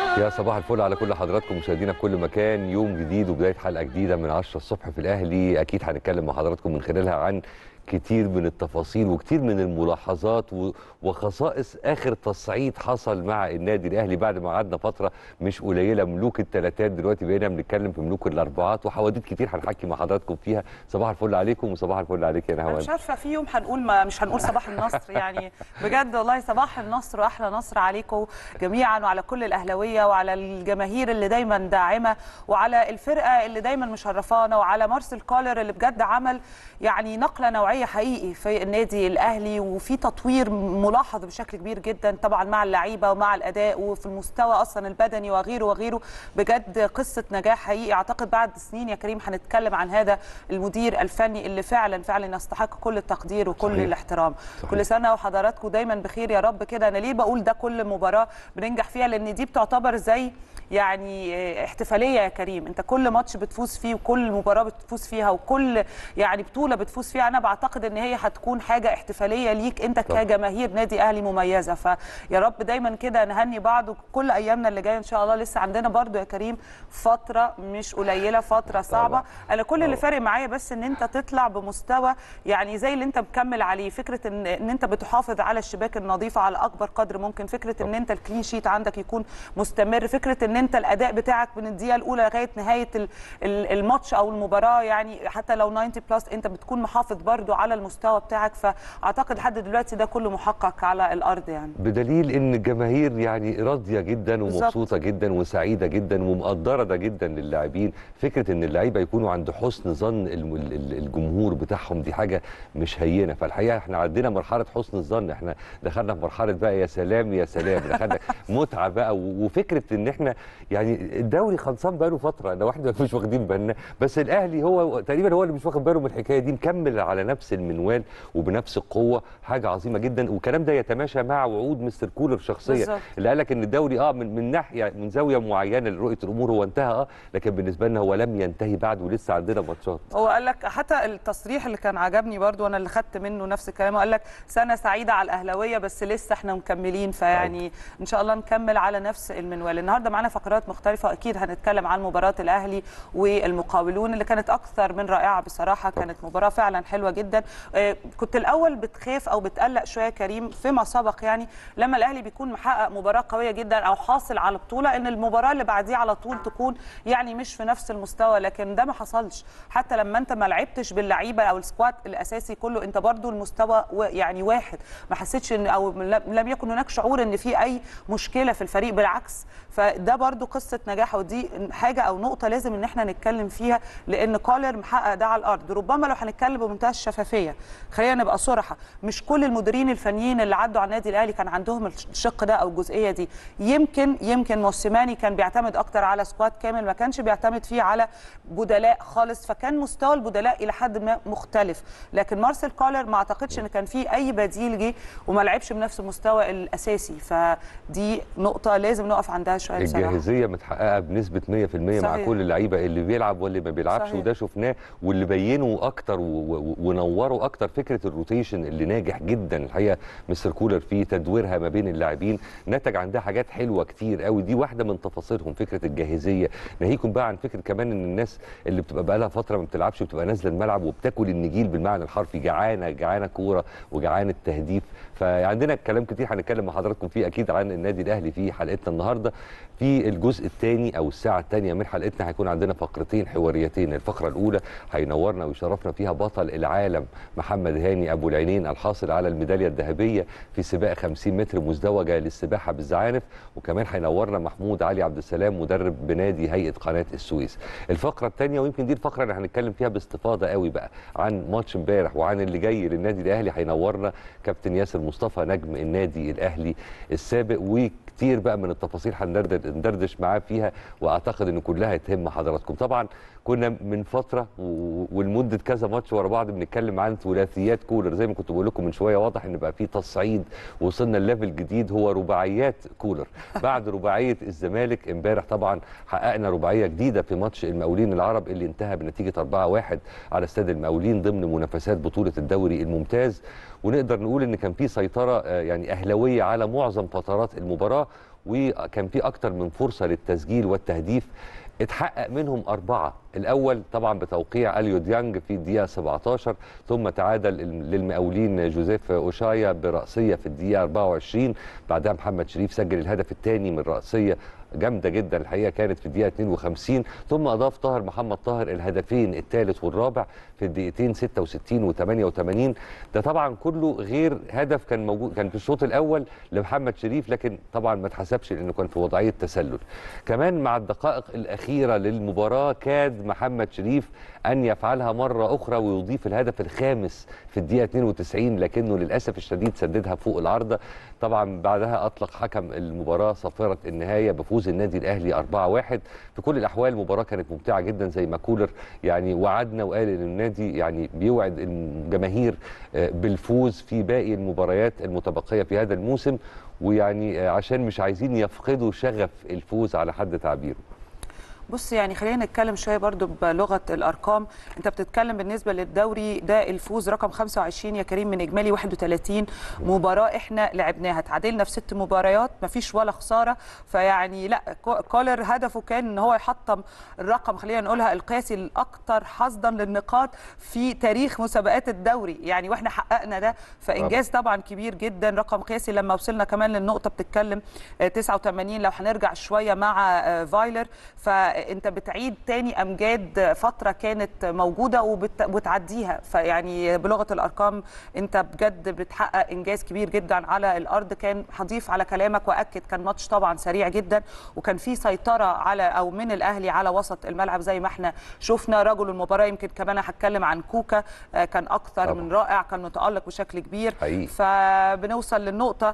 يا صباح الفل على كل حضراتكم مشاهدينا في كل مكان يوم جديد وبدايه حلقه جديده من 10 الصبح في الاهلي اكيد هنتكلم مع حضراتكم من خلالها عن كتير من التفاصيل وكتير من الملاحظات و- وخصائص اخر تصعيد حصل مع النادي الاهلي بعد ما قعدنا فتره مش قليله ملوك الثلاثات دلوقتي بقينا بنتكلم في ملوك الاربعات وحواديت كتير هنحكي مع حضراتكم فيها صباح الفل عليكم وصباح الفل عليك يا انا نهوان مش عارفه في يوم هنقول ما مش هنقول صباح النصر يعني بجد والله صباح النصر واحلى نصر عليكم جميعا وعلى كل الاهلاويه وعلى الجماهير اللي دايما داعمه وعلى الفرقه اللي دايما مشرفانا وعلى مارسيل كولر اللي بجد عمل يعني نقله نوعيه حقيقي في النادي الاهلي وفي تطوير ملاحظ بشكل كبير جدا طبعا مع اللعيبه ومع الاداء وفي المستوى اصلا البدني وغيره وغيره بجد قصه نجاح حقيقي اعتقد بعد سنين يا كريم هنتكلم عن هذا المدير الفني اللي فعلا فعلا يستحق كل التقدير وكل صحيح. الاحترام صحيح. كل سنه وحضراتكم دايما بخير يا رب كده انا ليه بقول ده كل مباراه بننجح فيها لان دي بتعتبر زي يعني اه، احتفاليه يا كريم انت كل ماتش بتفوز فيه وكل مباراه بتفوز فيها وكل يعني بطوله بتفوز فيها انا بعتقد ان هي هتكون حاجه احتفاليه ليك انت طبعا. كجماهير نادي اهلي مميزه فيا رب دايما كده نهني بعض وكل ايامنا اللي جايه ان شاء الله لسه عندنا برضو يا كريم فتره مش قليله فتره صعبه طبعا. انا كل اللي طبعا. فارق معايا بس ان انت تطلع بمستوى يعني زي اللي انت مكمل عليه فكره ان ان انت بتحافظ على الشباك النظيفه على اكبر قدر ممكن فكره ان انت الكلين شيت عندك يكون مستمر فكره ان انت الاداء بتاعك من الدقيقه الاولى لغايه نهايه ال- ال- الماتش او المباراه يعني حتى لو 90 بلس انت بتكون محافظ برضو على المستوى بتاعك فاعتقد لحد دلوقتي ده كله محقق على الارض يعني بدليل ان الجماهير يعني راضيه جدا بالظبط. ومبسوطه جدا وسعيده جدا ومقدره ده جدا للاعبين فكره ان اللعيبه يكونوا عند حسن ظن الم- ال- ال- الجمهور بتاعهم دي حاجه مش هينه فالحقيقه احنا عدينا مرحله حسن الظن احنا دخلنا في مرحله بقى يا سلام يا سلام دخلنا متعه بقى و- وفكره ان احنا يعني الدوري خلصان بقاله فتره لو احنا مش واخدين بالنا بس الاهلي هو تقريبا هو اللي مش واخد باله من الحكايه دي مكمل على نفس المنوال وبنفس القوه حاجه عظيمه جدا والكلام ده يتماشى مع وعود مستر كولر شخصيا بالظبط. اللي قال لك ان الدوري اه من من ناحيه من زاويه معينه لرؤيه الامور هو انتهى اه لكن بالنسبه لنا هو لم ينتهي بعد ولسه عندنا ماتشات هو قال لك حتى التصريح اللي كان عجبني برضو وانا اللي خدت منه نفس الكلام قال لك سنه سعيده على الاهلاويه بس لسه احنا مكملين فيعني ان شاء الله نكمل على نفس المنوال النهارده معانا فقرات مختلفه اكيد هنتكلم عن مباراه الاهلي والمقاولون اللي كانت اكثر من رائعه بصراحه كانت مباراه فعلا حلوه جدا آه، كنت الاول بتخاف او بتقلق شويه يا كريم فيما سبق يعني لما الاهلي بيكون محقق مباراه قويه جدا او حاصل على بطوله ان المباراه اللي بعديه على طول تكون يعني مش في نفس المستوى لكن ده ما حصلش حتى لما انت ما لعبتش باللعيبه او السكواد الاساسي كله انت برضو المستوى و- يعني واحد ما حسيتش ان او لم لم يكن هناك شعور ان في اي مشكله في الفريق بالعكس فده برضو قصه نجاح ودي حاجه او نقطه لازم ان احنا نتكلم فيها لان كولر محقق ده على الارض ربما لو هنتكلم بمنتهى الشفافيه خلينا نبقى صراحه مش كل المديرين الفنيين اللي عدوا على النادي الاهلي كان عندهم الشق ده او الجزئيه دي يمكن يمكن موسيماني كان بيعتمد اكتر على سكواد كامل ما كانش بيعتمد فيه على بدلاء خالص فكان مستوى البدلاء الى حد ما مختلف لكن مارسيل كولر ما اعتقدش ان كان فيه اي بديل جه وما لعبش بنفس المستوى الاساسي فدي نقطه لازم نقف عندها شويه بصراحه الجاهزيه متحققه بنسبه 100% مع صحيح. كل اللعيبه اللي بيلعب واللي ما بيلعبش صحيح. وده شفناه واللي بينوا اكتر و- و- ونوروا اكتر فكره الروتيشن اللي ناجح جدا الحقيقه مستر كولر في تدويرها ما بين اللاعبين نتج عندها حاجات حلوه كتير قوي دي واحده من تفاصيلهم فكره الجاهزيه ناهيكم بقى عن فكره كمان ان الناس اللي بتبقى بقى لها فتره ما بتلعبش وبتبقى نازله الملعب وبتاكل النجيل بالمعنى الحرفي جعانه جعانه كوره وجعانه تهديف فعندنا كلام كتير هنتكلم مع حضراتكم فيه اكيد عن النادي الاهلي في حلقتنا النهارده في الجزء الثاني او الساعه الثانيه من حلقتنا هيكون عندنا فقرتين حواريتين الفقره الاولى هينورنا ويشرفنا فيها بطل العالم محمد هاني ابو العينين الحاصل على الميداليه الذهبيه في سباق 50 متر مزدوجه للسباحه بالزعانف وكمان هينورنا محمود علي عبد السلام مدرب بنادي هيئه قناه السويس الفقره الثانيه ويمكن دي الفقره اللي هنتكلم فيها باستفاضه قوي بقى عن ماتش امبارح وعن اللي جاي للنادي الاهلي هينورنا كابتن ياسر مصطفى نجم النادي الاهلي السابق وكتير بقى من التفاصيل هندرد- هندردش معاه فيها واعتقد ان كلها تهم حضراتكم طبعا كنا من فتره و- ولمده كذا ماتش ورا بعض بنتكلم عن ثلاثيات كولر زي ما كنت بقول لكم من شويه واضح ان بقى في تصعيد وصلنا لليفل جديد هو رباعيات كولر بعد رباعيه الزمالك امبارح طبعا حققنا رباعيه جديده في ماتش المقاولين العرب اللي انتهى بنتيجه 4-1 على استاد المقاولين ضمن منافسات بطوله الدوري الممتاز ونقدر نقول ان كان في سيطره آه، يعني اهلاويه على معظم فترات المباراه وكان في اكتر من فرصه للتسجيل والتهديف اتحقق منهم أربعة الأول طبعا بتوقيع أليو ديانج في الدقيقة 17 ثم تعادل للمقاولين جوزيف أوشايا برأسية في الدقيقة 24 بعدها محمد شريف سجل الهدف الثاني من رأسية جامده جدا الحقيقه كانت في الدقيقه 52 ثم اضاف طاهر محمد طاهر الهدفين الثالث والرابع في الدقيقتين 66 و88 ده طبعا كله غير هدف كان موجود كان في الشوط الاول لمحمد شريف لكن طبعا ما اتحسبش لانه كان في وضعيه تسلل كمان مع الدقائق الاخيره للمباراه كاد محمد شريف ان يفعلها مره اخرى ويضيف الهدف الخامس في الدقيقه 92 لكنه للاسف الشديد سددها فوق العارضه طبعا بعدها اطلق حكم المباراه صافره النهايه بفوز النادي الاهلي 4-1 في كل الاحوال المباراه كانت ممتعه جدا زي ما كولر يعني وعدنا وقال ان النادي يعني بيوعد الجماهير بالفوز في باقي المباريات المتبقيه في هذا الموسم ويعني عشان مش عايزين يفقدوا شغف الفوز على حد تعبيره بص يعني خلينا نتكلم شويه برضو بلغه الارقام انت بتتكلم بالنسبه للدوري ده الفوز رقم 25 يا كريم من اجمالي 31 مباراه احنا لعبناها تعادلنا في ست مباريات ما فيش ولا خساره فيعني لا كولر هدفه كان ان هو يحطم الرقم خلينا نقولها القياسي الاكثر حصدا للنقاط في تاريخ مسابقات الدوري يعني واحنا حققنا ده فانجاز طبعا كبير جدا رقم قياسي لما وصلنا كمان للنقطه بتتكلم 89 لو هنرجع شويه مع فايلر ف انت بتعيد تاني امجاد فتره كانت موجوده وبتعديها فيعني بلغه الارقام انت بجد بتحقق انجاز كبير جدا على الارض كان هضيف على كلامك واكد كان ماتش طبعا سريع جدا وكان في سيطره على او من الاهلي على وسط الملعب زي ما احنا شفنا رجل المباراه يمكن كمان هتكلم عن كوكا كان اكثر طبعا. من رائع كان متالق بشكل كبير حقيقي. فبنوصل للنقطه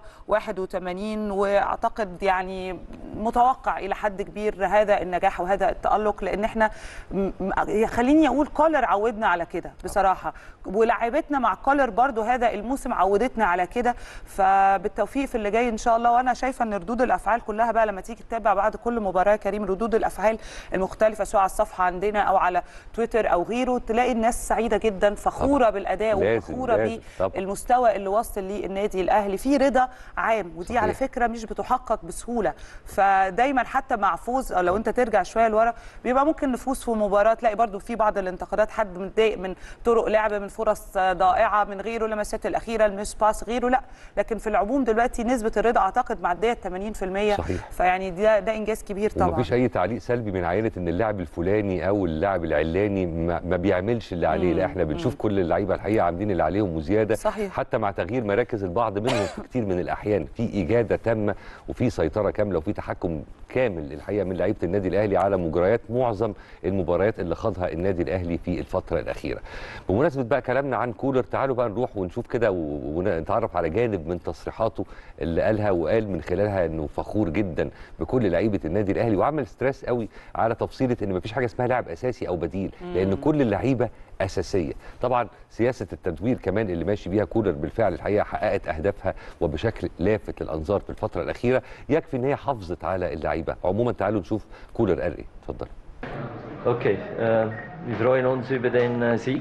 81 واعتقد يعني متوقع الى حد كبير هذا النجاح وهذا هذا التالق لان احنا خليني اقول كولر عودنا على كده بصراحه ولاعيبتنا مع كولر برضو هذا الموسم عودتنا على كده فبالتوفيق في اللي جاي ان شاء الله وانا شايفه ان ردود الافعال كلها بقى لما تيجي تتابع بعد كل مباراه كريم ردود الافعال المختلفه سواء على الصفحه عندنا او على تويتر او غيره تلاقي الناس سعيده جدا فخوره طبعا. بالاداء وفخوره بالمستوى اللي وصل ليه النادي الاهلي في رضا عام ودي صحيح. على فكره مش بتحقق بسهوله فدايما حتى مع فوز او لو انت ترجع شويه لورا بيبقى ممكن نفوز في مباراه تلاقي برضو في بعض الانتقادات حد متضايق من طرق لعب من فرص ضائعه من غيره لمسات الاخيره الميس باس غيره لا لكن في العموم دلوقتي نسبه الرضا اعتقد معديه 80% صحيح. فيعني ده ده انجاز كبير طبعا ومفيش اي تعليق سلبي من عائله ان اللاعب الفلاني او اللاعب العلاني ما, ما بيعملش اللي عليه لا احنا بنشوف مم. كل اللعيبه الحقيقه عاملين اللي عليهم وزياده صحيح. حتى مع تغيير مراكز البعض منهم في كتير من الاحيان في اجاده تامه وفي سيطره كامله وفي تحكم كامل الحقيقه من لعيبه النادي الاهلي على مجريات معظم المباريات اللي خاضها النادي الاهلي في الفتره الاخيره. بمناسبه بقى كلامنا عن كولر تعالوا بقى نروح ونشوف كده ونتعرف على جانب من تصريحاته اللي قالها وقال من خلالها انه فخور جدا بكل لعيبه النادي الاهلي وعمل ستريس قوي على تفصيله ان مفيش حاجه اسمها لاعب اساسي او بديل لان كل اللعيبه اساسيه طبعا سياسه التدوير كمان اللي ماشي بيها كولر بالفعل الحقيقه حققت اهدافها وبشكل لافت للانظار في الفتره الاخيره يكفي ان هي حافظت على اللعيبه عموما تعالوا نشوف كولر قال ايه اتفضل Okay, äh, wir freuen uns über den äh, Sieg.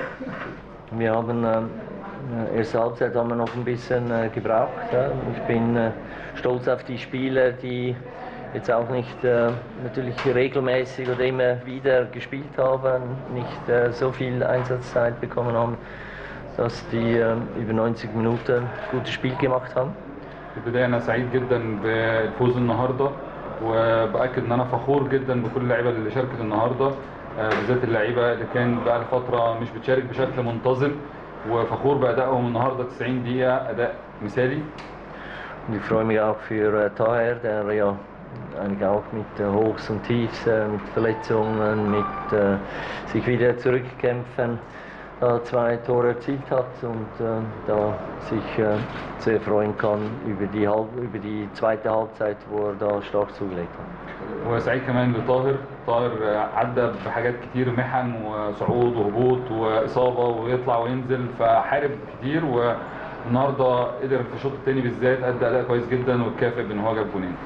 Wir haben äh, erste Halbzeit haben wir noch ein bisschen äh, gebraucht. Ja. Ich bin äh, stolz auf die Spieler, die jetzt auch nicht äh, natürlich regelmäßig oder immer wieder gespielt haben, nicht äh, so viel Einsatzzeit bekommen haben, dass die äh, über 90 Minuten gutes Spiel gemacht haben. في البدايه انا سعيد جدا بالفوز النهارده وباكد ان انا فخور جدا بكل اللعيبه اللي شاركت النهارده بالذات اللعيبه اللي كان بقى لفتره مش بتشارك بشكل منتظم وفخور بادائهم النهارده 90 دقيقه اداء مثالي Und ich freue mich auch für äh, Taher, der ja eigentlich auch mit äh, Hochs und Tiefs, äh, mit Verletzungen, mit äh, sich wieder zurückkämpfen, da zwei Tore erzielt hat und äh, da sich äh, sehr freuen kann über die, halb, über die zweite Halbzeit, wo er da stark zugelegt hat. وسعيد كمان لطاهر طاهر عدى بحاجات كتير محن وصعود وهبوط واصابه ويطلع وينزل فحارب كتير والنهارده قدر في الشوط الثاني بالذات ادى اداء كويس جدا واتكافئ بان هو جاب جونين.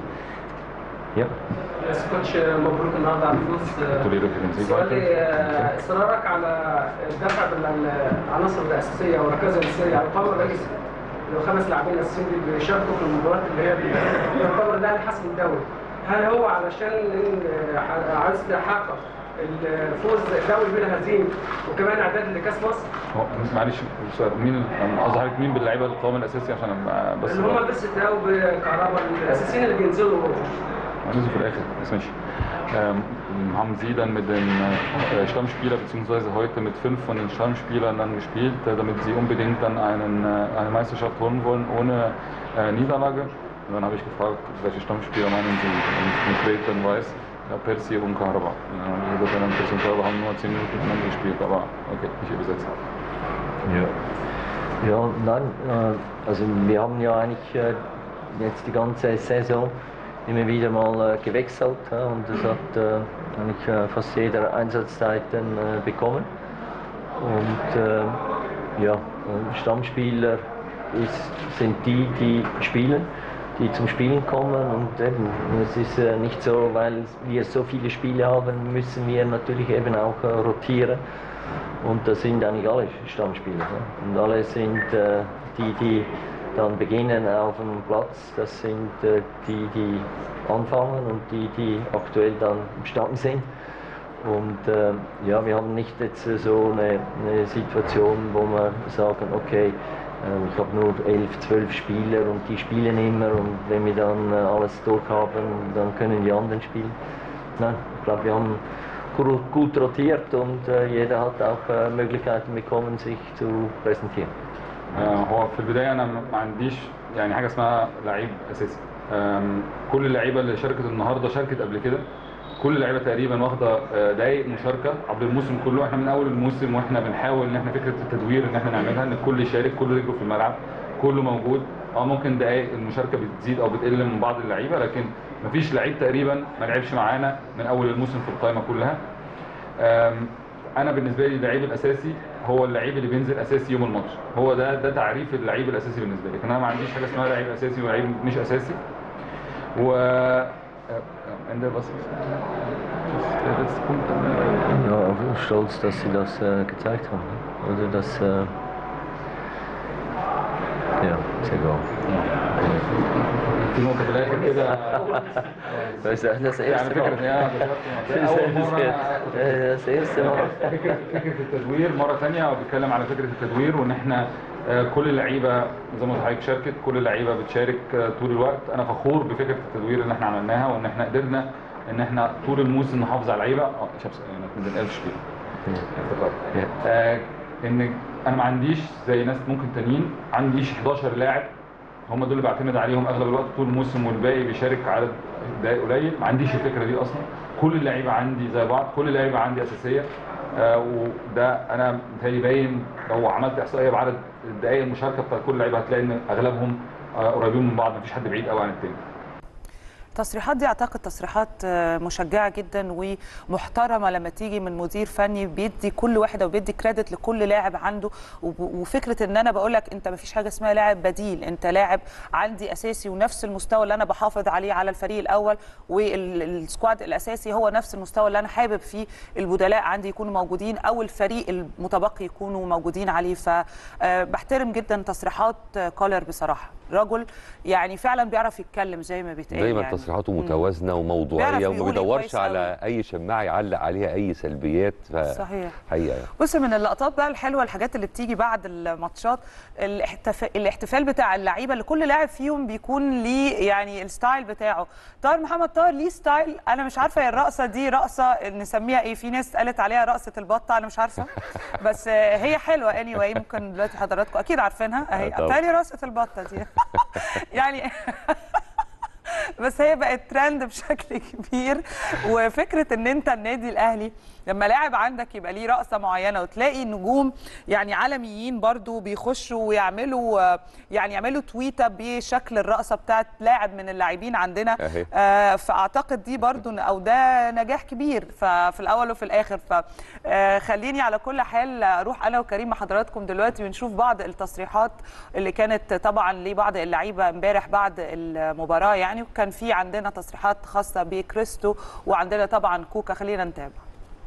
Ja. بس كوتش مبروك النهارده على الفوز تقول ايه ده في النتيجة؟ سؤالي آه، اصرارك على الدفع بالعناصر الاساسيه والركائز الاساسيه على باور رئيسي لو خمس لاعبين اساسيين اللي بيشاركوا في المباريات اللي هي يعتبر الاهلي حسم الدوري هل هو علشان إن عايز يحقق الفوز الدوري بلا هزيمه وكمان اعداد لكاس مصر هو معلش سؤال مين أنا قصدي حضرتك مين باللعيبه القوام الاساسي عشان أبقى بس اللي هم بس تاو بكهرباء الاساسيين اللي بينزلوا هننزل في الاخر بس ماشي Ähm, haben Sie dann mit den äh, Stammspieler bzw. heute mit fünf von den Stammspielern dann gespielt, äh, damit Sie unbedingt dann einen, äh, eine Meisterschaft holen wollen ohne äh, Niederlage? Und dann habe ich gefragt, welche Stammspieler meinen Sie? Und konkret dann weiß, ja, Percy und Karaba. Ja, die gesagt, Percy und Karaba haben nur 10 Minuten miteinander gespielt, aber okay, ich übersetze. Ja. Ja, nein, äh, also wir haben ja eigentlich äh, jetzt die ganze Saison immer wieder mal äh, gewechselt ja, und es hat äh, eigentlich äh, fast jeder Einsatzzeiten äh, bekommen. Und äh, ja, äh, Stammspieler ist, sind die, die spielen, die zum Spielen kommen und eben, es ist äh, nicht so, weil wir so viele Spiele haben, müssen wir natürlich eben auch äh, rotieren. Und das sind eigentlich alle Stammspieler. Ja. Und alle sind äh, die, die dann beginnen auf dem Platz. Das sind äh, die, die anfangen und die, die aktuell dann im Stamm sind. Und äh, ja, wir haben nicht jetzt äh, so eine, eine Situation, wo wir sagen, okay, äh, ich habe nur elf, zwölf Spieler und die spielen immer und wenn wir dann äh, alles durch haben, dann können die anderen spielen. Nein, ich glaube, wir haben gu- gut rotiert und äh, jeder hat auch äh, Möglichkeiten bekommen, sich zu präsentieren. آه، هو في البدايه انا ما عنديش يعني حاجه اسمها لعيب اساسي آم، كل اللعيبه اللي شاركت النهارده شاركت قبل كده كل اللعيبه تقريبا واخده آه، دقايق مشاركه عبر الموسم كله احنا من اول الموسم واحنا بنحاول ان احنا فكره التدوير ان احنا نعملها ان الكل يشارك كله رجله في الملعب كله موجود اه ممكن دقايق المشاركه بتزيد او بتقل من بعض اللعيبه لكن مفيش لعيب تقريبا ما لعبش معانا من اول الموسم في القائمه كلها آم، انا بالنسبه لي اللعيب الاساسي هو اللعيب اللي بينزل اساسي يوم الماتش هو ده ده تعريف اللعيب الاساسي بالنسبه لي لكن انا ما عنديش حاجه اسمها لعيب اساسي ولعيب مش اساسي و Ende was ist der letzte Punkt dann? Ja, auch stolz, dass Sie das äh, gezeigt haben. ne? Oder das. Äh, ja, sehr gut. في نقطه في الاخر كده Das, das يعني erste فكره Mal. يا ده اول مره Das erste Mal. فكره فكره التدوير مره ثانيه بيتكلم على فكره التدوير وان احنا آه، كل اللعيبه زي ما حضرتك شاركت كل اللعيبه بتشارك آه، طول الوقت انا فخور بفكره التدوير اللي احنا عملناها وان احنا قدرنا ان احنا طول الموسم نحافظ على اللعيبه اه شابس انا ما بنقلش فيها آه، ان انا ما عنديش زي ناس ممكن تانيين عنديش 11 لاعب هم دول اللي بعتمد عليهم اغلب الوقت طول الموسم والباقي بيشارك عدد دقائق قليل ما عنديش الفكره دي اصلا كل اللعيبه عندي زي بعض كل اللعيبه عندي اساسيه آه وده انا متهيألي باين لو عملت احصائيه بعدد الدقائق المشاركه بتاع كل اللعيبه هتلاقي ان اغلبهم آه قريبين من بعض مفيش حد بعيد قوي عن التاني التصريحات دي اعتقد تصريحات آه، مشجعه جدا ومحترمه لما تيجي من مدير فني بيدي كل واحد او بيدي كريدت لكل لاعب عنده وب- وفكره ان انا بقول لك انت ما فيش حاجه اسمها لاعب بديل انت لاعب عندي اساسي ونفس المستوى اللي انا بحافظ عليه على الفريق الاول والسكواد الاساسي هو نفس المستوى اللي انا حابب فيه البدلاء عندي يكونوا موجودين او الفريق المتبقي يكونوا موجودين عليه فبحترم جدا تصريحات آه، كولر بصراحه رجل يعني فعلا بيعرف يتكلم زي ما بيتقال دايما يعني. تصريحاته مم. متوازنه بيعرف وموضوعيه وما يقول إيه بيدورش كويس على اي شماعه يعلق عليها اي سلبيات ف... صحيح. حقيقه يعني. بص من اللقطات بقى الحلوه الحاجات اللي بتيجي بعد الماتشات الاحتفال, الاحتفال بتاع اللعيبه اللي كل لاعب فيهم بيكون ليه يعني الستايل بتاعه طاهر محمد طاهر ليه ستايل انا مش عارفه هي الرقصه دي رقصه نسميها ايه في ناس قالت عليها رقصه البطه انا مش عارفه بس آه، هي حلوه اني anyway ممكن دلوقتي حضراتكم اكيد عارفينها اهي آه، طبعا. تاني رقصه البطه دي يعني بس هي بقت ترند بشكل كبير وفكره ان انت النادي الاهلي لما لاعب عندك يبقى ليه رقصه معينه وتلاقي نجوم يعني عالميين برضو بيخشوا ويعملوا آه، يعني يعملوا تويته بشكل الرقصه بتاعت لاعب من اللاعبين عندنا أهي. آه، فاعتقد دي برضو إن- او ده نجاح كبير ففي الاول وفي الاخر فخليني على كل حال اروح انا وكريم مع حضراتكم دلوقتي ونشوف بعض التصريحات اللي كانت طبعا لبعض اللعيبه امبارح بعد المباراه يعني وكان في عندنا تصريحات خاصه بكريستو وعندنا طبعا كوكا خلينا نتابع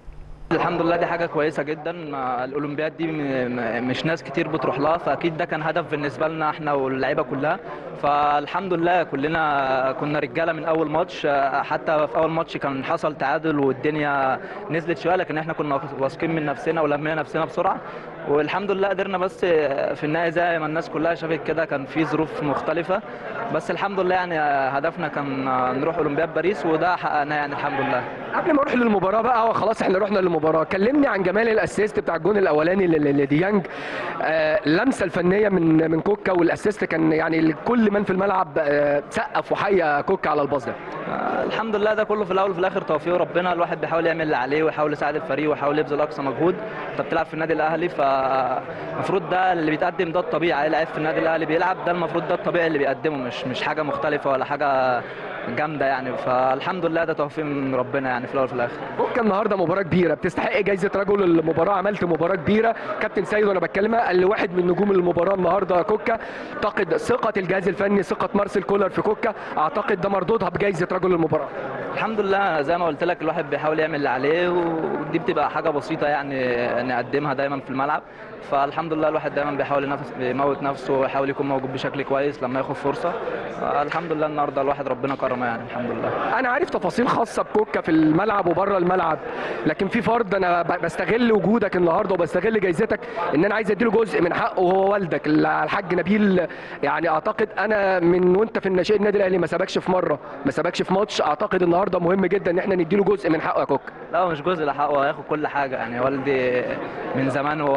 الحمد لله دي حاجة كويسة جدا ما الأولمبياد دي م- م- مش ناس كتير بتروح لها فأكيد ده كان هدف بالنسبة لنا احنا واللعيبة كلها فالحمد لله كلنا كنا رجالة من أول ماتش آه، حتى في أول ماتش كان حصل تعادل والدنيا نزلت شوية لكن احنا كنا واثقين من نفسنا ولمينا نفسنا بسرعة والحمد لله قدرنا بس في النهاية زي ما الناس كلها شافت كده كان في ظروف مختلفة بس الحمد لله يعني هدفنا كان نروح أولمبياد باريس وده حققناه يعني الحمد لله قبل ما اروح للمباراه بقى خلاص احنا رحنا للمباراه كلمني عن جمال الاسيست بتاع الجون الاولاني ل- ل- لديانج آه اللمسه الفنيه من من كوكا والاسيست كان يعني كل من في الملعب آه سقف وحيا كوكا على الباص ده آه، الحمد لله ده كله في الاول وفي الاخر توفيق ربنا الواحد بيحاول يعمل اللي عليه ويحاول يساعد الفريق ويحاول يبذل اقصى مجهود انت بتلعب في النادي الاهلي فالمفروض ده اللي بيتقدم ده الطبيعي اي لعيب في النادي الاهلي بيلعب ده المفروض ده الطبيعي اللي بيقدمه مش مش حاجه مختلفه ولا حاجه جامده يعني فالحمد لله ده توفيق من ربنا يعني في الاول وفي الاخر كوكا النهارده مباراه كبيره بتستحق جايزه رجل المباراه عملت مباراه كبيره كابتن سيد وانا بتكلمها قال لي واحد من نجوم المباراه النهارده كوكا اعتقد ثقه الجهاز الفني ثقه مارسيل كولر في كوكا اعتقد ده مردودها بجائزه رجل المباراه الحمد لله زي ما قلت لك الواحد بيحاول يعمل اللي عليه ودي بتبقى حاجه بسيطه يعني نقدمها دايما في الملعب فالحمد لله الواحد دايما بيحاول ينافس يموت نفسه ويحاول يكون موجود بشكل كويس لما ياخد فرصه الحمد لله النهارده الواحد ربنا كرمه يعني الحمد لله انا عارف تفاصيل خاصه بكوكا في الملعب وبره الملعب لكن في فرض انا ب- بستغل وجودك النهارده وبستغل جايزتك ان انا عايز اديله جزء من حقه وهو والدك الحاج نبيل يعني اعتقد انا من وانت في الناشئين النادي الاهلي ما سابكش في مره ما سابكش في ماتش اعتقد النهارده مهم جدا ان احنا نديله جزء من حقه يا كوكا لا هو مش جزء لحقه هو هياخد كل حاجه يعني والدي من زمان هو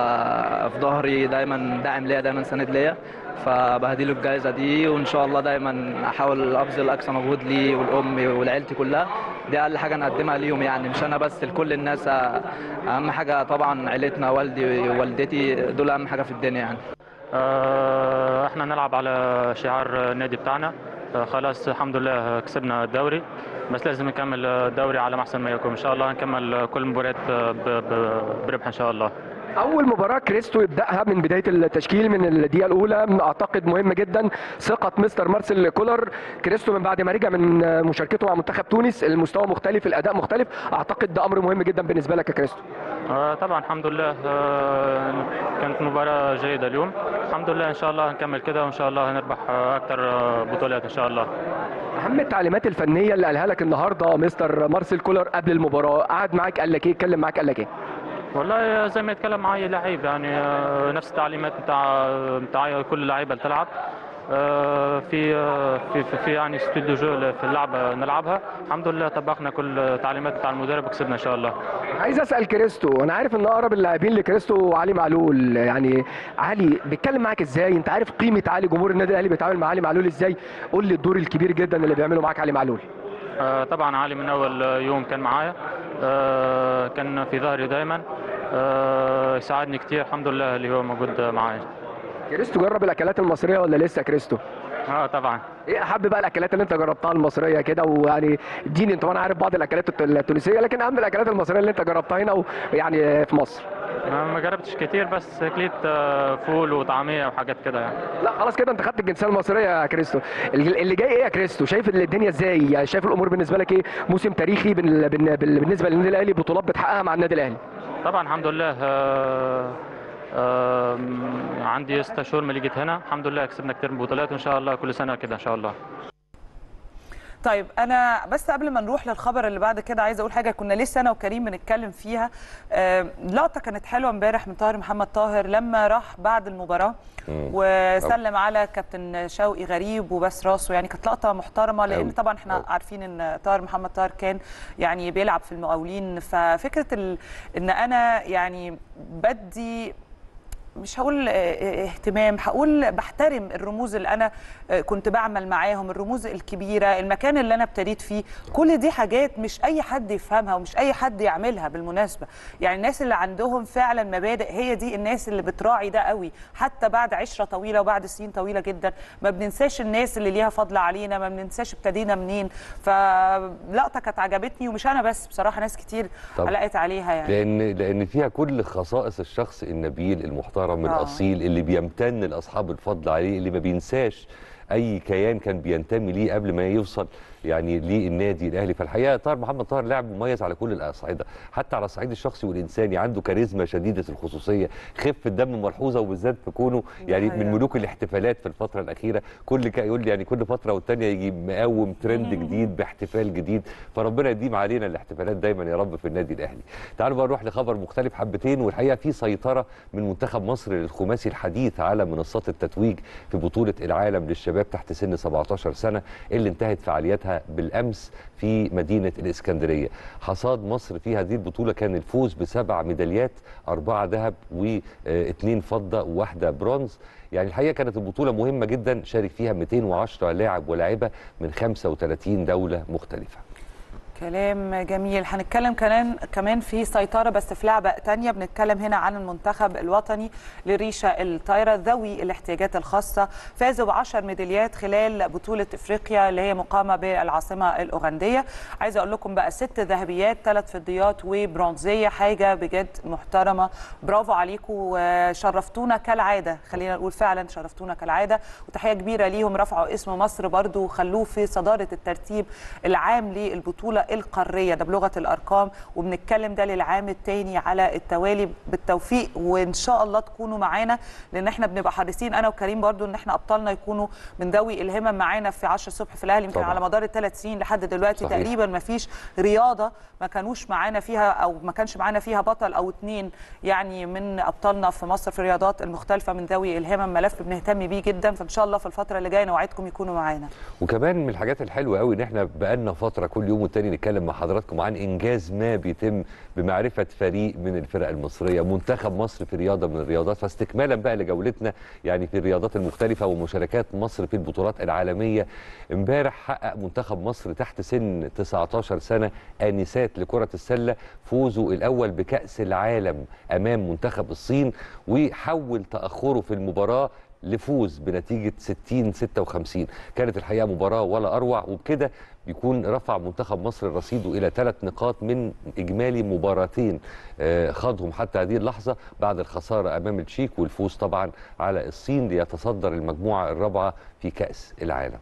في ظهري دايما داعم ليا دايما سند ليا فبهديله الجائزه دي وان شاء الله دايما احاول ابذل اقصى مجهود لي والامي ولعيلتي كلها دي اقل حاجه نقدمها ليهم يعني مش انا بس لكل الناس اهم حاجه طبعا عيلتنا والدي ووالدتي دول اهم حاجه في الدنيا يعني آه، احنا نلعب على شعار النادي بتاعنا آه، خلاص الحمد لله كسبنا الدوري بس لازم نكمل الدوري على ما احسن ما يكون ان شاء الله هنكمل كل المباريات آه، ب- ب- بربح ان شاء الله اول مباراه كريستو يبداها من بدايه التشكيل من الدقيقه الاولى اعتقد مهم جدا ثقه مستر مارسيل كولر كريستو من بعد ما رجع من مشاركته مع منتخب تونس المستوى مختلف الاداء مختلف اعتقد ده امر مهم جدا بالنسبه لك يا كريستو آه، طبعا الحمد لله آه، كانت مباراة جيدة اليوم الحمد لله ان شاء الله هنكمل كده وان شاء الله هنربح آه، اكتر آه، بطولات ان شاء الله اهم التعليمات الفنيه اللي قالها لك النهارده مستر مارسيل كولر قبل المباراه قعد معاك قال لك ايه اتكلم معاك قال لك ايه والله زي ما يتكلم معي لعيب يعني آه، نفس التعليمات بتاع بتاع كل اللعيبه اللي تلعب آه، في آه، في في, في يعني ستيل دو جو في اللعبه نلعبها الحمد لله طبقنا كل التعليمات بتاع المدرب وكسبنا ان شاء الله عايز اسال كريستو انا عارف ان اقرب اللاعبين لكريستو علي معلول يعني علي بيتكلم معاك ازاي انت عارف قيمه علي جمهور النادي الاهلي بيتعامل مع علي معلول ازاي قول لي الدور الكبير جدا اللي بيعمله معاك علي معلول آه، طبعا علي من اول يوم كان معايا آه، كان في ظهري دايما آه، يساعدني كتير الحمد لله اللي هو موجود معايا كريستو جرب الاكلات المصريه ولا لسه كريستو اه طبعا ايه احب بقى الاكلات اللي انت جربتها المصريه كده ويعني اديني انت وانا عارف بعض الاكلات الت- التونسيه لكن اهم الاكلات المصريه اللي انت جربتها هنا يعني في مصر ما ما جربتش كتير بس اكليت آه، فول وطعميه وحاجات كده يعني لا خلاص كده انت خدت الجنسيه المصريه يا كريستو اللي اللي جاي ايه يا كريستو شايف الدنيا ازاي يعني شايف الامور بالنسبه لك ايه موسم تاريخي بال- بال- بال- بالنسبه للنادي الاهلي بطولات بتحققها مع النادي الاهلي طبعا الحمد لله آه، آه، عندي ست شهور ما جيت هنا الحمد لله كسبنا كتير من بطولات وان شاء الله كل سنه كده ان شاء الله طيب انا بس قبل ما نروح للخبر اللي بعد كده عايزه اقول حاجه كنا لسه انا وكريم بنتكلم فيها آه، لقطه كانت حلوه امبارح من طاهر محمد طاهر لما راح بعد المباراه وسلم على كابتن شوقي غريب وبس راسه يعني كانت لقطه محترمه لان أوي. طبعا احنا أوي. عارفين ان طاهر محمد طاهر كان يعني بيلعب في المقاولين ففكره ال... ان انا يعني بدي مش هقول اه، اه، اهتمام هقول بحترم الرموز اللي انا اه، كنت بعمل معاهم الرموز الكبيره المكان اللي انا ابتديت فيه كل دي حاجات مش اي حد يفهمها ومش اي حد يعملها بالمناسبه يعني الناس اللي عندهم فعلا مبادئ هي دي الناس اللي بتراعي ده قوي حتى بعد عشره طويله وبعد سنين طويله جدا ما بننساش الناس اللي ليها فضل علينا ما بننساش ابتدينا منين فلقطه كانت عجبتني ومش انا بس بصراحه ناس كتير طبعا. علقت عليها يعني لان لان فيها كل خصائص الشخص النبيل المحترم آه. الاصيل اللي بيمتن لاصحاب الفضل عليه اللي ما بينساش اي كيان كان بينتمي ليه قبل ما يوصل يعني للنادي الاهلي فالحقيقه طاهر محمد طاهر لاعب مميز على كل الاصعده حتى على الصعيد الشخصي والانساني عنده كاريزما شديده الخصوصيه خفه دم ملحوظه وبالذات في كونه يعني من ملوك الاحتفالات في الفتره الاخيره كل كا يقول لي يعني كل فتره والتانيه يجي مقوم ترند جديد باحتفال جديد فربنا يديم علينا الاحتفالات دايما يا رب في النادي الاهلي تعالوا بقى نروح لخبر مختلف حبتين والحقيقه في سيطره من منتخب مصر للخماسي الحديث على منصات التتويج في بطوله العالم للشباب تحت سن 17 سنه اللي انتهت فعالياتها بالامس في مدينه الاسكندريه حصاد مصر في هذه البطوله كان الفوز بسبع ميداليات اربعه ذهب واثنين فضه وواحده برونز يعني الحقيقه كانت البطوله مهمه جدا شارك فيها 210 لاعب ولاعبه من 35 دوله مختلفه كلام جميل هنتكلم كمان كمان في سيطره بس في لعبه تانية بنتكلم هنا عن المنتخب الوطني للريشه الطايره ذوي الاحتياجات الخاصه فازوا ب 10 ميداليات خلال بطوله افريقيا اللي هي مقامه بالعاصمه الاوغنديه عايزه اقول لكم بقى ست ذهبيات ثلاث فضيات وبرونزيه حاجه بجد محترمه برافو عليكم وشرفتونا كالعاده خلينا نقول فعلا شرفتونا كالعاده وتحيه كبيره ليهم رفعوا اسم مصر برضو وخلوه في صداره الترتيب العام للبطوله القاريه ده بلغه الارقام وبنتكلم ده للعام الثاني على التوالي بالتوفيق وان شاء الله تكونوا معانا لان احنا بنبقى حريصين انا وكريم برضو ان احنا ابطالنا يكونوا من ذوي الهمم معانا في 10 الصبح في الاهلي يمكن طبعاً. على مدار الثلاث سنين لحد دلوقتي صحيح. تقريبا ما فيش رياضه ما كانوش معانا فيها او ما كانش معانا فيها بطل او اتنين يعني من ابطالنا في مصر في الرياضات المختلفه من ذوي الهمم ملف بنهتم بيه جدا فان شاء الله في الفتره اللي جايه نوعدكم يكونوا معانا وكمان من الحاجات الحلوه قوي ان احنا بقالنا فتره كل يوم والتاني نتكلم مع حضراتكم عن انجاز ما بيتم بمعرفه فريق من الفرق المصريه منتخب مصر في رياضه من الرياضات فاستكمالا بقى لجولتنا يعني في الرياضات المختلفه ومشاركات مصر في البطولات العالميه امبارح حقق منتخب مصر تحت سن 19 سنه انسات لكره السله فوزه الاول بكاس العالم امام منتخب الصين وحول تاخره في المباراه لفوز بنتيجه 60 56 كانت الحقيقه مباراه ولا اروع وبكده بيكون رفع منتخب مصر رصيده الى ثلاث نقاط من اجمالي مباراتين آه، خاضهم حتى هذه اللحظه بعد الخساره امام التشيك والفوز طبعا على الصين ليتصدر المجموعه الرابعه في كاس العالم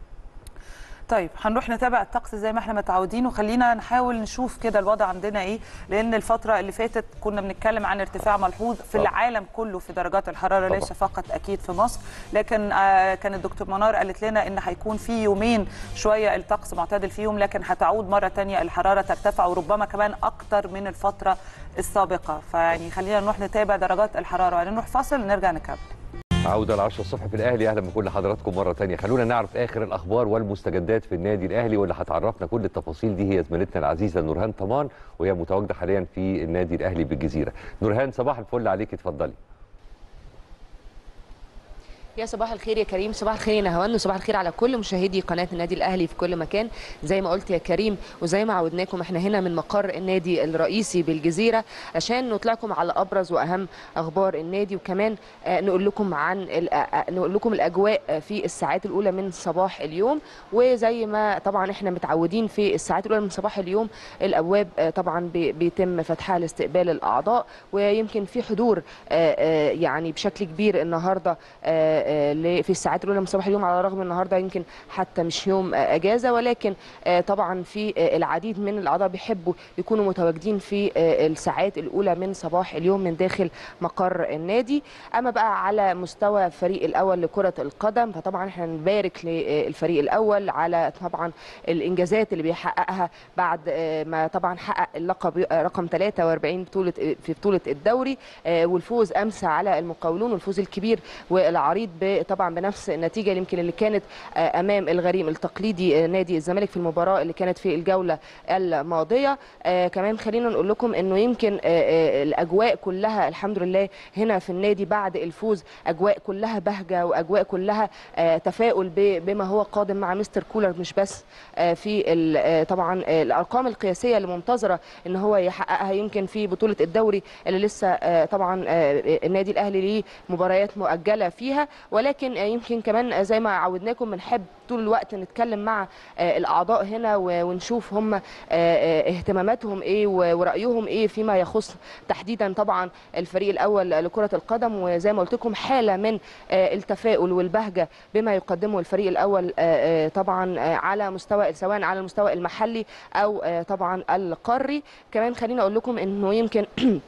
طيب هنروح نتابع الطقس زي ما احنا متعودين وخلينا نحاول نشوف كده الوضع عندنا ايه لان الفتره اللي فاتت كنا بنتكلم عن ارتفاع ملحوظ في طبعا. العالم كله في درجات الحراره طبعا. ليس فقط اكيد في مصر لكن آه كان الدكتور منار قالت لنا ان هيكون في يومين شويه الطقس معتدل فيهم لكن هتعود مره تانية الحراره ترتفع وربما كمان اكتر من الفتره السابقه فيعني خلينا نروح نتابع درجات الحراره وبعدين نروح فاصل نرجع نكمل عودة ل 10 الصبح في الأهلي أهلا بكل حضراتكم مرة تانية خلونا نعرف آخر الأخبار والمستجدات في النادي الأهلي واللي هتعرفنا كل التفاصيل دي هي زميلتنا العزيزة نورهان طمان وهي متواجدة حاليا في النادي الأهلي بالجزيرة نورهان صباح الفل عليك اتفضلي يا صباح الخير يا كريم صباح الخير يا نهوان وصباح الخير على كل مشاهدي قناه النادي الاهلي في كل مكان زي ما قلت يا كريم وزي ما عودناكم احنا هنا من مقر النادي الرئيسي بالجزيره عشان نطلعكم على ابرز واهم اخبار النادي وكمان آه، نقول لكم عن ال- آه، آه، نقول لكم الاجواء آه، في الساعات الاولى من صباح اليوم وزي ما طبعا احنا متعودين في الساعات الاولى من صباح اليوم الابواب آه، طبعا بي- بيتم فتحها لاستقبال الاعضاء ويمكن في حضور آه، آه، يعني بشكل كبير النهارده آه، آه، ل- في الساعات الاولى من صباح اليوم على الرغم النهارده يمكن حتى مش يوم آه، اجازه ولكن آه، طبعا في آه، العديد من الاعضاء بيحبوا يكونوا متواجدين في آه، الساعات الاولى من صباح اليوم من داخل مقر النادي اما بقى على مستوى الفريق الاول لكره القدم فطبعا احنا نبارك للفريق الاول على طبعا الانجازات اللي بيحققها بعد آه، ما طبعا حقق اللقب آه، رقم 43 بطوله في بطوله الدوري آه، والفوز امس على المقاولون والفوز الكبير والعريض ب- طبعا بنفس النتيجه اللي يمكن اللي كانت آه، امام الغريم التقليدي آه، نادي الزمالك في المباراه اللي كانت في الجوله الماضيه آه، كمان خلينا نقول لكم انه يمكن آه، آه، الاجواء كلها الحمد لله هنا في النادي بعد الفوز اجواء كلها بهجه واجواء كلها آه، تفاؤل ب- بما هو قادم مع مستر كولر مش بس آه، في ال- آه، طبعا آه، الارقام القياسيه اللي منتظره ان هو يحققها يمكن في بطوله الدوري اللي لسه آه، طبعا آه، النادي الاهلي ليه مباريات مؤجله فيها ولكن آه، يمكن كمان آه، زي ما عودناكم بنحب طول الوقت نتكلم مع آه، الاعضاء هنا و- ونشوف هم آه، آه، اهتماماتهم ايه و- ورايهم ايه فيما يخص تحديدا طبعا الفريق الاول لكره القدم وزي ما قلت لكم حاله من آه، التفاؤل والبهجه بما يقدمه الفريق الاول آه، آه، طبعا آه، على مستوى سواء على المستوى المحلي او آه، طبعا القاري كمان خليني اقول لكم انه يمكن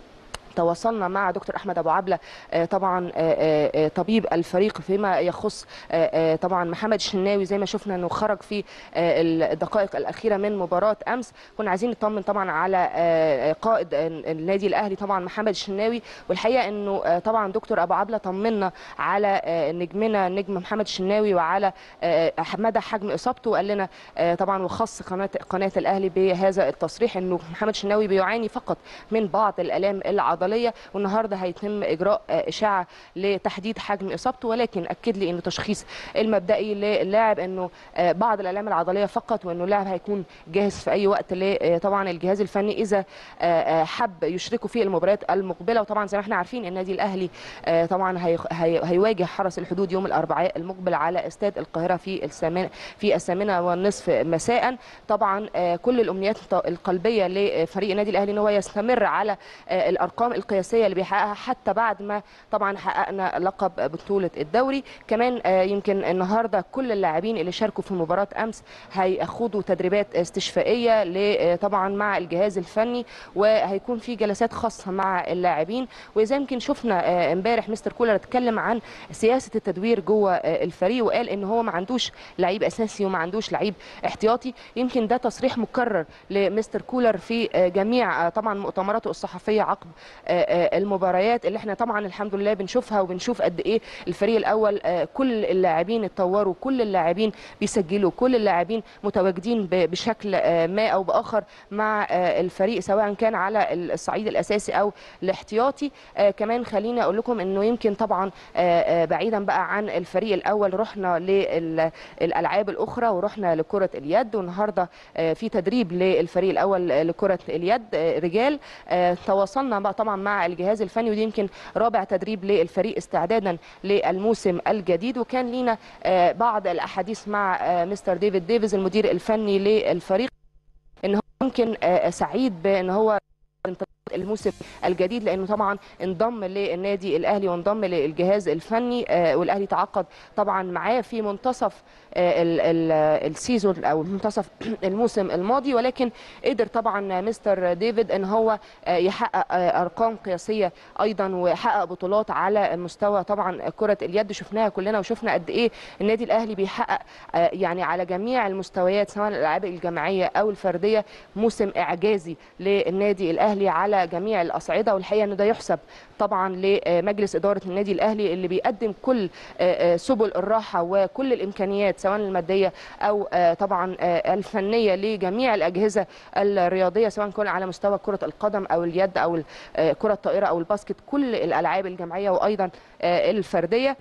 تواصلنا مع دكتور احمد ابو عبله آه، طبعا آه، آه، طبيب الفريق فيما يخص آه، آه، طبعا محمد الشناوي زي ما شفنا انه خرج في آه، الدقائق الاخيره من مباراه امس كنا عايزين نطمن طبعا على آه، قائد النادي الاهلي طبعا محمد الشناوي والحقيقه انه آه، طبعا دكتور ابو عبله طمنا على آه، نجمنا نجم محمد الشناوي وعلى آه، مدى حجم اصابته وقال لنا آه، طبعا وخص قناه قناه الاهلي بهذا التصريح انه محمد الشناوي بيعاني فقط من بعض الالام العضليه والنهارده هيتم اجراء آه، اشعه لتحديد حجم اصابته ولكن اكد لي انه تشخيص المبدئي للاعب انه آه، بعض الالام العضليه فقط وانه اللاعب هيكون جاهز في اي وقت ل- آه، طبعا الجهاز الفني اذا آه، آه، حب يشركه في المباريات المقبله وطبعا زي ما احنا عارفين النادي الاهلي آه، طبعا هي- هي- هيواجه حرس الحدود يوم الاربعاء المقبل على استاد القاهره في الثامنه في الثامنه والنصف مساء طبعا آه، كل الامنيات الط- القلبيه لفريق النادي الاهلي ان هو يستمر على آه، الارقام القياسيه اللي بيحققها حتى بعد ما طبعا حققنا لقب بطوله الدوري كمان آه، يمكن النهارده كل اللاعبين اللي شاركوا في مباراه امس هياخدوا تدريبات استشفائيه ل- آه، طبعا مع الجهاز الفني وهيكون في جلسات خاصه مع اللاعبين وزي يمكن شفنا آه، امبارح مستر كولر اتكلم عن سياسه التدوير جوه آه، الفريق وقال ان هو ما عندوش لعيب اساسي وما عندوش لعيب احتياطي يمكن ده تصريح مكرر لمستر كولر في آه، جميع آه، طبعا مؤتمراته الصحفيه عقب آه، آه، المباريات اللي احنا طبعا الحمد لله بنشوفها وبنشوف قد ايه الفريق الاول آه، كل اللاعبين اتطوروا كل اللاعبين بيسجلوا كل اللاعبين متواجدين ب- بشكل آه، ما او باخر مع آه، الفريق سواء كان على الصعيد الاساسي او الاحتياطي آه، كمان خليني اقول لكم انه يمكن طبعا آه، آه، بعيدا بقى عن الفريق الاول رحنا للالعاب الاخرى ورحنا لكره اليد والنهارده آه، في تدريب للفريق الاول لكره اليد آه، رجال آه، تواصلنا بقى طبعا مع الجهاز الفني ودي يمكن رابع تدريب للفريق استعدادا للموسم الجديد وكان لينا آه، بعض الاحاديث مع آه، مستر ديفيد ديفيز المدير الفني للفريق ان هو ممكن آه، سعيد بان هو انطلاق الموسم الجديد لانه طبعا انضم للنادي الاهلي وانضم للجهاز الفني آه، والاهلي تعاقد طبعا معاه في منتصف آه، ال- ال- السيزون او منتصف الموسم الماضي ولكن قدر طبعا مستر ديفيد ان هو آه، يحقق آه، ارقام قياسيه ايضا وحقق بطولات على مستوى طبعا كره اليد شفناها كلنا وشفنا قد ايه النادي الاهلي بيحقق آه، يعني على جميع المستويات سواء الالعاب الجماعيه او الفرديه موسم اعجازي للنادي الاهلي على جميع الاصعده والحقيقه ان ده يحسب طبعا لمجلس اداره النادي الاهلي اللي بيقدم كل آه، آه، سبل الراحه وكل الامكانيات سواء الماديه او آه، طبعا آه، الفنيه لجميع الاجهزه الرياضيه سواء كان على مستوى كره القدم او اليد او ال- آه، كره الطائره او الباسكت كل الالعاب الجماعيه وايضا آه، الفرديه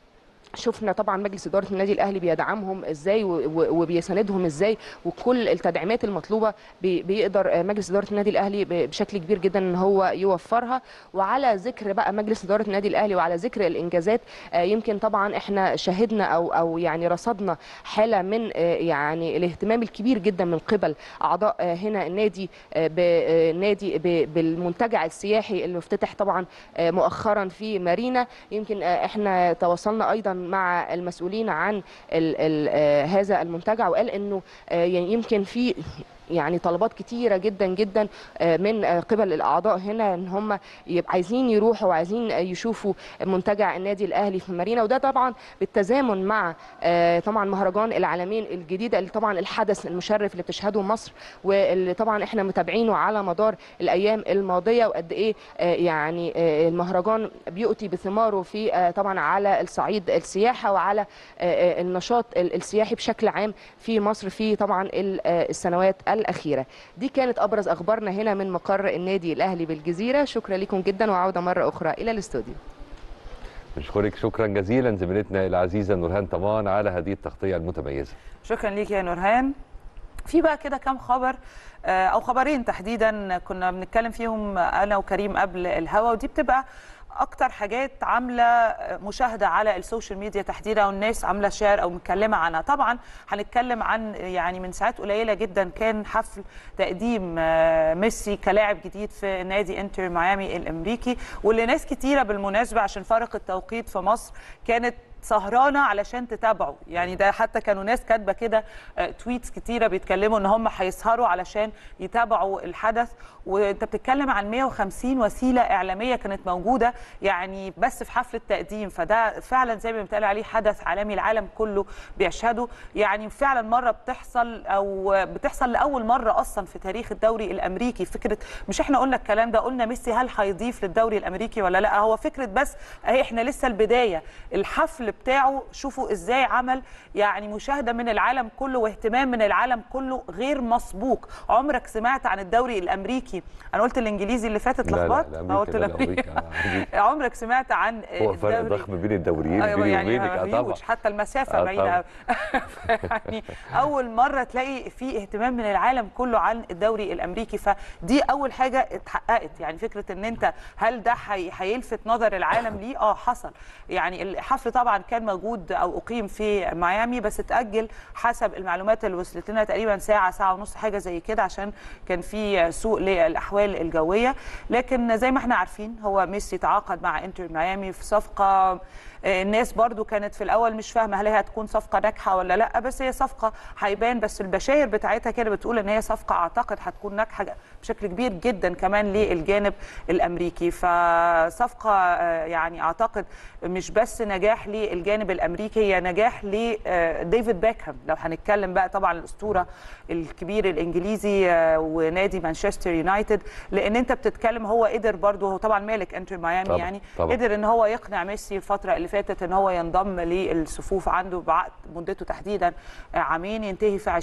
شفنا طبعا مجلس اداره النادي الاهلي بيدعمهم ازاي و- و- وبيساندهم ازاي وكل التدعيمات المطلوبه بي- بيقدر آه، مجلس اداره النادي الاهلي ب- بشكل كبير جدا ان هو يوفرها وعلى ذكر بقى مجلس اداره النادي الاهلي وعلى ذكر الانجازات آه، يمكن طبعا احنا شاهدنا او او يعني رصدنا حاله من آه، يعني الاهتمام الكبير جدا من قبل اعضاء آه، هنا النادي آه، بنادي ب- بالمنتجع السياحي اللي افتتح طبعا آه، مؤخرا في مارينا يمكن آه، احنا تواصلنا ايضا مع المسؤولين عن ال ال آه، هذا المنتجع وقال انه آه، يعني يمكن في يعني طلبات كتيرة جدا جدا آه، من آه، قبل الأعضاء هنا إن هم يبقى عايزين يروحوا وعايزين آه، يشوفوا منتجع النادي الأهلي في مارينا وده طبعا بالتزامن مع آه، طبعا مهرجان العالمين الجديدة اللي طبعا الحدث المشرف اللي بتشهده مصر واللي طبعا احنا متابعينه على مدار الأيام الماضية وقد إيه آه، يعني آه، المهرجان بيؤتي بثماره في آه، طبعا على الصعيد السياحة وعلى آه، آه، النشاط ال- السياحي بشكل عام في مصر في طبعا ال- آه، السنوات الأخيرة دي كانت أبرز أخبارنا هنا من مقر النادي الأهلي بالجزيرة شكرا لكم جدا وعودة مرة أخرى إلى الاستوديو بنشكرك شكرا جزيلا زميلتنا العزيزه نورهان طمان على هذه التغطيه المتميزه شكرا ليك يا نورهان في بقى كده كام خبر آه، او خبرين تحديدا كنا بنتكلم فيهم انا وكريم قبل الهوا ودي بتبقى اكتر حاجات عامله مشاهده على السوشيال ميديا تحديدا والناس عامله شير او متكلمه عنها طبعا هنتكلم عن يعني من ساعات قليله جدا كان حفل تقديم آه، ميسي كلاعب جديد في نادي انتر ميامي الامريكي واللي ناس كتيره بالمناسبه عشان فرق التوقيت في مصر كانت سهرانه علشان تتابعوا يعني ده حتى كانوا ناس كاتبه كده آه، تويتس كتيره بيتكلموا ان هم هيسهروا علشان يتابعوا الحدث وانت بتتكلم عن 150 وسيله اعلاميه كانت موجوده يعني بس في حفل التقديم فده فعلا زي ما بيتقال عليه حدث عالمي العالم كله بيشهده يعني فعلا مره بتحصل او بتحصل لاول مره اصلا في تاريخ الدوري الامريكي فكره مش احنا قلنا الكلام ده قلنا ميسي هل هيضيف للدوري الامريكي ولا لا هو فكره بس اهي احنا لسه البدايه الحفل بتاعه شوفوا ازاي عمل يعني مشاهده من العالم كله واهتمام من العالم كله غير مسبوق عمرك سمعت عن الدوري الامريكي انا قلت الانجليزي اللي فاتت لا، لا، لخبطت الأمريكي، أه، قلت لا، الأمريكي. الأمريكي، آه، عمرك سمعت عن هو فرق الدوري- ضخم بين الدوريين أيوة بيني يعني وبينك اه طبعا هيوج حتى المسافه آه بعيده أوي. يعني اول مره تلاقي في اهتمام من العالم كله عن الدوري الامريكي فدي اول حاجه اتحققت يعني فكره ان انت هل ده هي- هيلفت نظر العالم ليه اه حصل يعني الحفل طبعا كان موجود او اقيم في ميامي بس اتاجل حسب المعلومات اللي وصلت لنا تقريبا ساعه ساعه ونص حاجه زي كده عشان كان في سوء للاحوال الجويه لكن زي ما احنا عارفين هو ميسي تعاقد مع انتر ميامي في صفقه آه، الناس برضو كانت في الاول مش فاهمه هل هي هتكون صفقه ناجحه ولا لا بس هي صفقه هيبان بس البشاير بتاعتها كده بتقول ان هي صفقه اعتقد هتكون ناجحه بشكل كبير جدا كمان للجانب الامريكي فصفقه آه، يعني اعتقد مش بس نجاح للجانب الامريكي هي نجاح لديفيد باكهام لو هنتكلم بقى طبعا الاسطوره الكبير الانجليزي آه، ونادي مانشستر يونايتد لان انت بتتكلم هو قدر برضو هو طبعا مالك انتر ميامي طبعاً، يعني طبعاً. قدر ان هو يقنع ميسي الفتره اللي فاتت ان هو ينضم للصفوف عنده بعقد مدته تحديدا عامين ينتهي في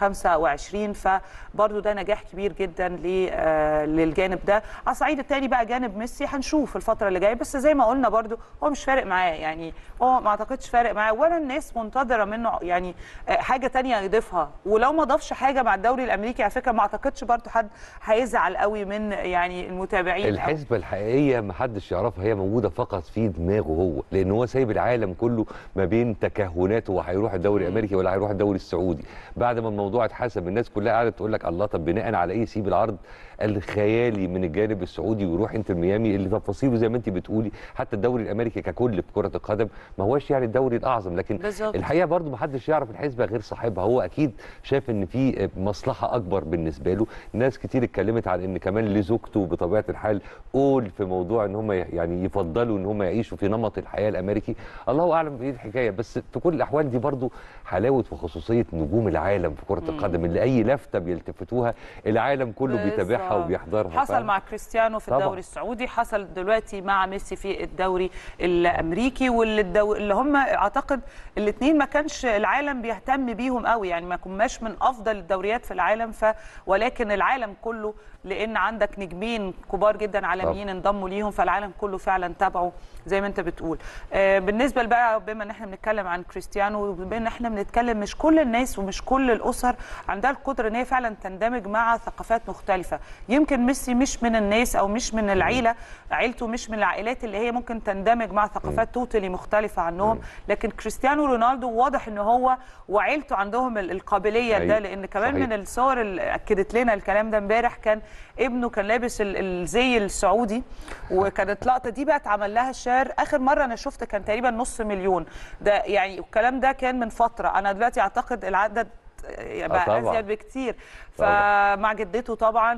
2025 فبرضه ده نجاح كبير جدا ل- آه، للجانب ده على الصعيد الثاني بقى جانب ميسي هنشوف الفتره اللي جايه بس زي ما قلنا برضه هو مش فارق معاه يعني هو ما اعتقدش فارق معاه ولا الناس منتظره منه يعني آه، حاجه تانية يضيفها ولو ما ضافش حاجه مع الدوري الامريكي على فكره ما اعتقدش برضه حد هيزعل قوي من يعني المتابعين أو- الحسبة الحقيقية محدش يعرفها هي موجودة فقط في دماغه هو لأن هو سايب العالم كله ما بين تكهناته هو هيروح الدوري الأمريكي ولا هيروح الدوري السعودي بعد ما الموضوع اتحسب الناس كلها قاعدة تقول لك الله طب بناء على إيه يسيب العرض الخيالي من الجانب السعودي ويروح انتر ميامي اللي تفاصيله زي ما انت بتقولي حتى الدوري الامريكي ككل في كره القدم ما هوش يعني الدوري الاعظم لكن بالظبط. الحقيقه برضو ما حدش يعرف الحسبه غير صاحبها هو اكيد شاف ان في مصلحه اكبر بالنسبه له ناس كتير اتكلمت عن ان كمان لزوجته بطبيعه الحال قول في موضوع ان هم يعني يفضلوا ان هم يعيشوا في نمط الحياه الامريكي الله اعلم ايه الحكايه بس في كل الاحوال دي برضو حلاوه وخصوصيه نجوم العالم في كره القدم اللي اي لفته بيلتفتوها العالم كله بيتابعها بالظبط. وبيحضرها حصل فعلا. مع كريستيانو في طبعاً. الدوري السعودي حصل دلوقتي مع ميسي في الدوري الامريكي واللي الدو... اللي هم اعتقد الاثنين ما كانش العالم بيهتم بيهم قوي يعني ما كناش من افضل الدوريات في العالم ف ولكن العالم كله لان عندك نجمين كبار جدا عالميين انضموا ليهم فالعالم كله فعلا تابعوا زي ما انت بتقول آه، بالنسبه بقى بما ان احنا بنتكلم عن كريستيانو وبما ان احنا بنتكلم مش كل الناس ومش كل الاسر عندها القدره ان هي فعلا تندمج مع ثقافات مختلفه يمكن ميسي مش من الناس او مش من العيله عيلته مش من العائلات اللي هي ممكن تندمج مع ثقافات توتالي مختلفه عنهم لكن كريستيانو رونالدو واضح ان هو وعيلته عندهم ال- القابليه ده أيوة، لان كمان صحيح. من الصور اللي اكدت لنا الكلام ده امبارح كان ابنه كان لابس ال- الزي السعودي وكانت لقطه دي بقى اتعمل لها شير اخر مره انا شفت كان تقريبا نص مليون ده يعني الكلام ده كان من فتره انا دلوقتي اعتقد العدد بقى طبعاً. ازيد بكتير طبعاً. فمع جدته طبعا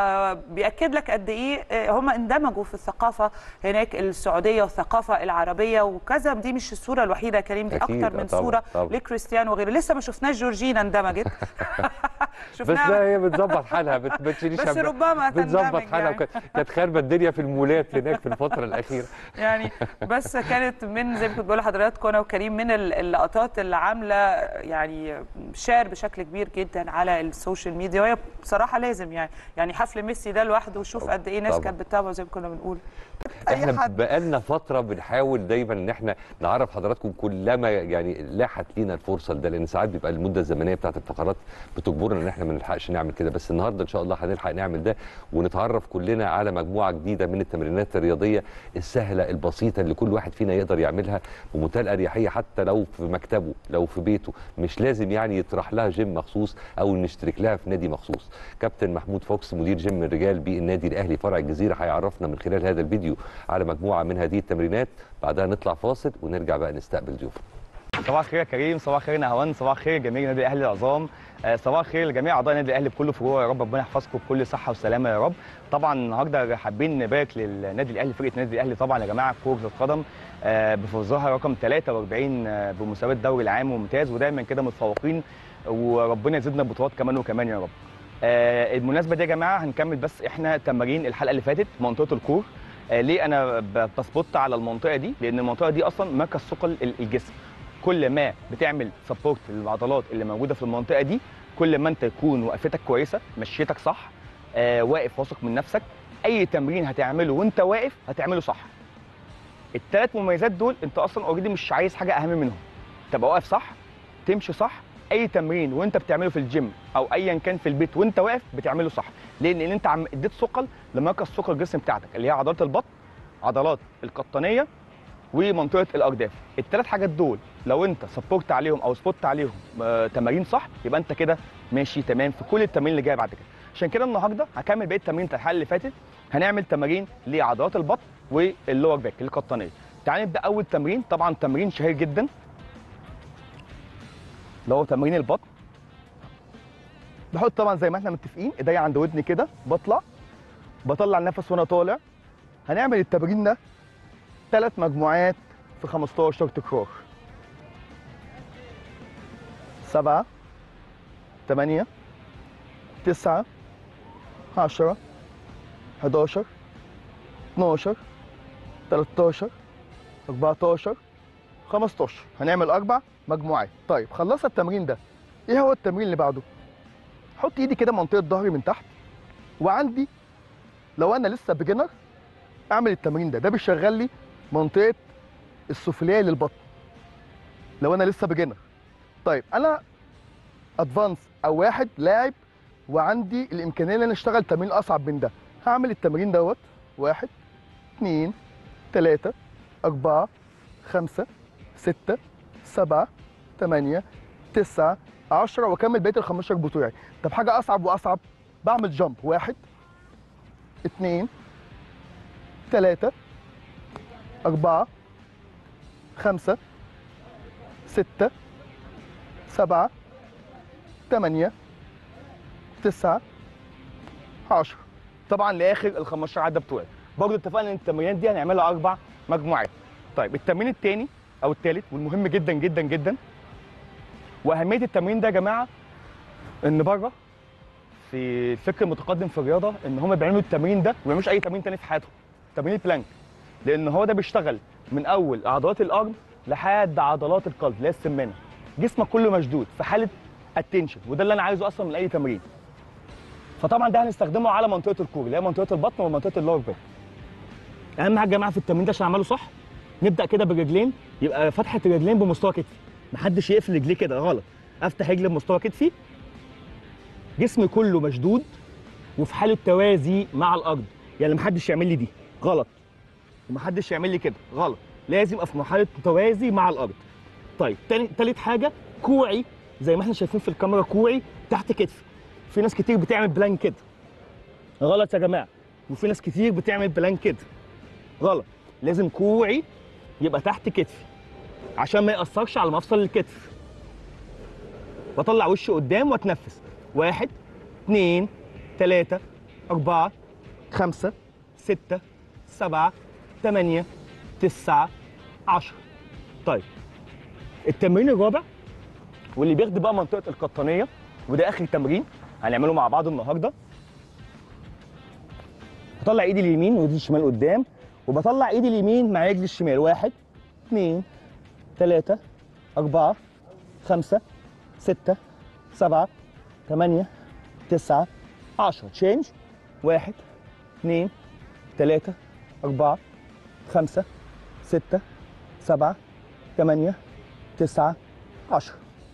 فبياكد لك قد ايه هم اندمجوا في الثقافه هناك السعوديه والثقافه العربيه وكذا دي مش الصوره الوحيده يا كريم دي أكيد، اكتر من طبعاً، صوره طبعاً. لكريستيانو وغيره لسه ما شفناش جورجينا اندمجت بس لا هي بتظبط حالها بت- بتشيليش بس هم. ربما بتظبط تندمج حالها يعني. وكانت كانت خاربه الدنيا في المولات هناك في الفتره الاخيره يعني بس كانت من زي ما كنت بقول لحضراتكم انا وكريم من ال- اللقطات اللي عامله يعني شير بشكل كبير جدا على السوشيال ميديا وهي بصراحه لازم يعني يعني حفل ميسي ده لوحده وشوف قد ايه ناس طبعاً. كانت بتتابعه زي ما كنا بنقول اي احنا حد بقالنا فتره بنحاول دايما ان احنا نعرف حضراتكم كلما يعني لاحت لينا الفرصه لده لان ساعات بيبقى المده الزمنيه بتاعت الفقرات بتجبرنا ان احنا ما نلحقش نعمل كده بس النهارده ان شاء الله هنلحق نعمل ده ونتعرف كلنا على مجموعه جديده من التمرينات الرياضيه السهله البسيطه اللي كل واحد فينا يقدر يعملها بمنتهى الاريحيه حتى لو في مكتبه لو في بيته مش لازم يعني يطرح لها جيم مخصوص او نشترك لها في نادي مخصوص كابتن محمود فوكس مدير جيم الرجال بالنادي الاهلي فرع الجزيره هيعرفنا من خلال هذا الفيديو على مجموعه من هذه التمرينات بعدها نطلع فاصل ونرجع بقى نستقبل ضيوفنا صباح الخير يا كريم صباح الخير يا نهوان صباح الخير جميع النادي الاهلي العظام آه، صباح الخير لجميع اعضاء النادي الاهلي بكل فروعه يا رب ربنا يحفظكم بكل صحه وسلامه يا رب طبعا النهارده حابين نبارك للنادي الاهلي فرقه النادي الاهلي طبعا يا جماعه كره القدم آه، بفوزها رقم 43 آه، بمسابقه الدوري العام ممتاز ودايما كده متفوقين وربنا يزيدنا بطولات كمان وكمان يا رب آه، المناسبه دي يا جماعه هنكمل بس احنا تمارين الحلقه اللي فاتت منطقه الكور آه، ليه انا ب- بسبوت على المنطقه دي لان المنطقه دي اصلا مركز ثقل ال- الجسم كل ما بتعمل سبورت للعضلات اللي موجوده في المنطقه دي كل ما انت تكون وقفتك كويسه مشيتك صح آه واقف واثق من نفسك اي تمرين هتعمله وانت واقف هتعمله صح الثلاث مميزات دول انت اصلا اوريدي مش عايز حاجه اهم منهم تبقى واقف صح تمشي صح اي تمرين وانت بتعمله في الجيم او ايا كان في البيت وانت واقف بتعمله صح ليه لان انت عم اديت ثقل لمركز ثقل الجسم بتاعتك اللي هي عضلات البطن عضلات القطنيه ومنطقه الارداف الثلاث حاجات دول لو انت سبورت عليهم او سبوت عليهم آه، تمارين صح يبقى انت كده ماشي تمام في كل التمارين اللي جايه بعد كده عشان كده النهارده هكمل بقيه تمارين الحلقه اللي فاتت هنعمل تمارين لعضلات البطن واللور باك القطنيه تعال نبدا اول تمرين طبعا تمرين شهير جدا اللي هو تمرين البطن بحط طبعا زي ما احنا متفقين ايديا عند ودني كده بطلع بطلع النفس وانا طالع هنعمل التمرين ده ثلاث مجموعات في 15 تكرار سبعة ثمانية تسعة عشرة 11 12 13 14 15 هنعمل اربع مجموعات طيب خلصنا التمرين ده ايه هو التمرين اللي بعده حط ايدي كده منطقه ظهري من تحت وعندي لو انا لسه بيجنر اعمل التمرين ده ده بيشغل لي منطقه السفليه للبطن لو انا لسه بيجنر طيب انا ادفانس او واحد لاعب وعندي الامكانيه ان انا اشتغل تمرين اصعب من ده هعمل التمرين دوت واحد اتنين تلاته اربعه خمسه سته سبعه تمانيه تسعه عشرة واكمل بقيه ال 15 بتوعي طب حاجه اصعب واصعب بعمل جامب واحد اتنين تلاته أربعة خمسة ستة سبعة تمانية تسعة عشرة طبعا لآخر ال 15 عدة بتوعي برضه اتفقنا ان التمرينات دي هنعملها أربع مجموعات طيب التمرين التاني أو التالت والمهم جدا جدا جدا وأهمية التمرين ده يا جماعة إن بره في الفكر المتقدم في الرياضة إن هم بيعملوا التمرين ده وما بيعملوش أي تمرين تاني في حياتهم تمرين البلانك لان هو ده بيشتغل من اول عضلات الارم لحد عضلات القلب اللي هي السمانه جسمك كله مشدود في حاله اتنشن وده اللي انا عايزه اصلا من اي تمرين فطبعا ده هنستخدمه على منطقه الكور اللي هي منطقه البطن ومنطقه اللور باك اهم حاجه يا جماعه في التمرين ده عشان اعمله صح نبدا كده بالرجلين يبقى فتحه الرجلين بمستوى كتفي محدش يقفل رجليه كده غلط افتح رجلي بمستوى كتفي جسمي كله مشدود وفي حاله توازي مع الارض يعني محدش يعمل لي دي غلط ومحدش يعمل لي كده غلط لازم ابقى في مرحله توازي مع الارض طيب تاني تالت حاجه كوعي زي ما احنا شايفين في الكاميرا كوعي تحت كتفي في ناس كتير بتعمل بلان كده غلط يا جماعه وفي ناس كتير بتعمل بلان كده غلط لازم كوعي يبقى تحت كتفي عشان ما ياثرش على مفصل الكتف بطلع وشي قدام واتنفس واحد اتنين تلاته اربعه خمسه سته سبعه تمانية تسعة عشرة طيب التمرين الرابع واللي بياخد بقى منطقة القطنية وده آخر تمرين هنعمله مع بعض النهاردة بطلع ايدي اليمين وايدي الشمال قدام وبطلع ايدي اليمين مع رجلي الشمال واحد اثنين ثلاثة أربعة خمسة ستة سبعة ثمانية تسعة عشرة تشينج واحد اثنين ثلاثة أربعة خمسة ستة سبعة ثمانية تسعة عشرة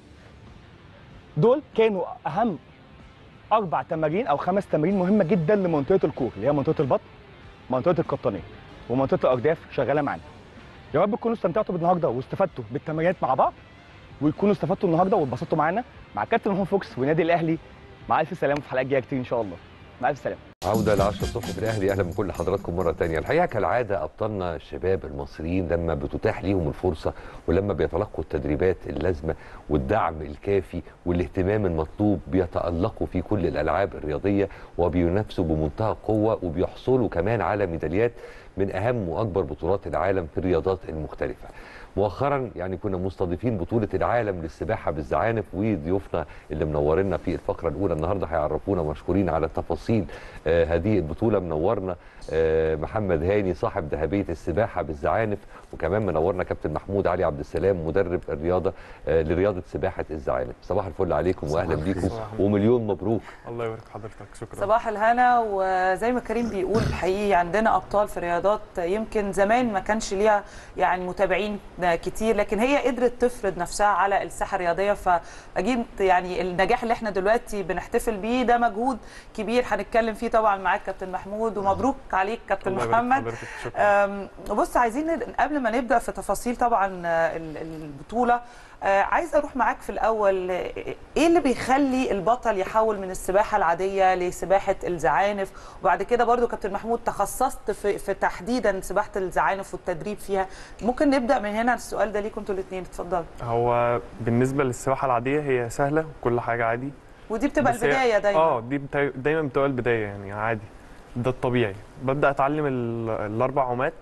دول كانوا أهم أربع تمارين أو خمس تمارين مهمة جدا لمنطقة الكور اللي هي منطقة البطن منطقة القطنية ومنطقة الأرداف شغالة معانا يا رب تكونوا استمتعتوا بالنهارده واستفدتوا بالتمرينات مع بعض ويكونوا استفدتوا النهارده واتبسطتوا معانا مع كابتن محمود فوكس والنادي الاهلي مع الف سلامه في حلقات جايه كتير ان شاء الله مع الف سلامه عودة ل 10 الصبح في الأهلي أهلا بكل حضراتكم مرة تانية الحقيقة كالعادة أبطالنا الشباب المصريين لما بتتاح ليهم الفرصة ولما بيتلقوا التدريبات اللازمة والدعم الكافي والاهتمام المطلوب بيتألقوا في كل الألعاب الرياضية وبينافسوا بمنتهى القوة وبيحصلوا كمان على ميداليات من أهم وأكبر بطولات العالم في الرياضات المختلفة مؤخرا يعني كنا مستضيفين بطولة العالم للسباحة بالزعانف وضيوفنا اللي منورنا في الفقرة الأولى النهاردة هيعرفونا مشكورين على تفاصيل آه هذه البطولة منورنا آه محمد هاني صاحب ذهبية السباحة بالزعانف وكمان منورنا كابتن محمود علي عبد السلام مدرب الرياضة آه لرياضة سباحة الزعانف صباح الفل عليكم وأهلا بيكم ومليون مبروك الله يبارك حضرتك شكرا صباح الهنا وزي ما كريم بيقول حقيقي عندنا ابطال في رياضات يمكن زمان ما كانش ليها يعني متابعين كتير لكن هي قدرت تفرض نفسها على الساحه الرياضيه فاكيد يعني النجاح اللي احنا دلوقتي بنحتفل بيه ده مجهود كبير هنتكلم فيه طبعا معاك كابتن محمود ومبروك عليك كابتن الله يبارك محمد حضرتك، شكرا. أم، بص عايزين قبل ما نبدا في تفاصيل طبعا ال- البطوله آه، عايز اروح معاك في الاول آه، ايه اللي بيخلي البطل يحول من السباحه العاديه لسباحه الزعانف وبعد كده برضو كابتن محمود تخصصت في, في تحديدا سباحه الزعانف والتدريب فيها ممكن نبدا من هنا السؤال ده ليكم انتوا الاثنين اتفضلوا هو بالنسبه للسباحه العاديه هي سهله وكل حاجه عادي ودي بتبقى بس هي- البدايه دايما اه دي بتا... دايما بتبقى البدايه يعني عادي ده الطبيعي ببدا اتعلم ال... الاربع عومات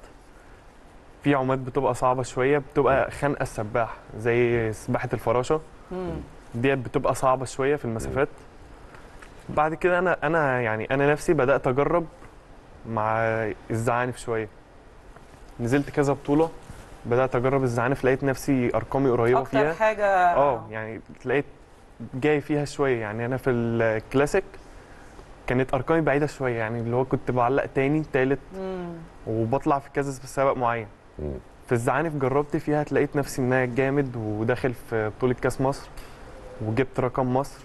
في عومات بتبقى صعبه شويه بتبقى خانقه السباح زي سباحه الفراشه مم. ديت بتبقى صعبه شويه في المسافات بعد كده انا انا يعني انا نفسي بدات اجرب مع الزعانف شويه نزلت كذا بطوله بدات اجرب الزعانف لقيت نفسي ارقامي قريبه اكتر فيها حاجه اه يعني لقيت جاي فيها شويه يعني انا في الكلاسيك كانت ارقامي بعيده شويه يعني اللي هو كنت بعلق تاني تالت مم. وبطلع في كذا سباق معين مم. في الزعانف جربت فيها لقيت نفسي ان انا جامد وداخل في بطوله كاس مصر وجبت رقم مصر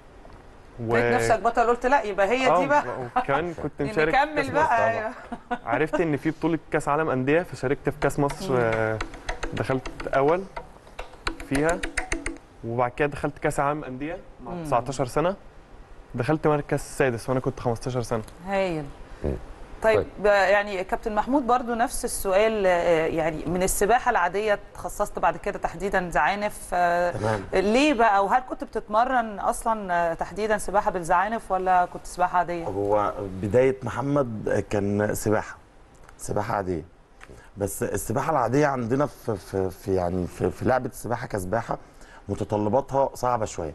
لقيت نفسك بطل قلت لا يبقى هي دي بقى وكمان كنت مشارك في نكمل كاس بقى مصر. ايوه عرفت ان في بطوله كاس عالم انديه فشاركت في كاس مصر آه، دخلت اول فيها وبعد كده دخلت كاس عالم انديه مع مم. 19 سنه دخلت مركز سادس وانا كنت 15 سنه هايل مم. طيب يعني كابتن محمود برضو نفس السؤال آه، يعني من السباحه العاديه تخصصت بعد كده تحديدا زعانف آه، تمام ليه بقى وهل كنت بتتمرن اصلا آه، تحديدا سباحه بالزعانف ولا كنت سباحه عاديه هو بداية محمد كان سباحة سباحة عادية بس السباحة العادية عندنا في, في, في يعني في, في لعبة السباحة كسباحة متطلباتها صعبة شوية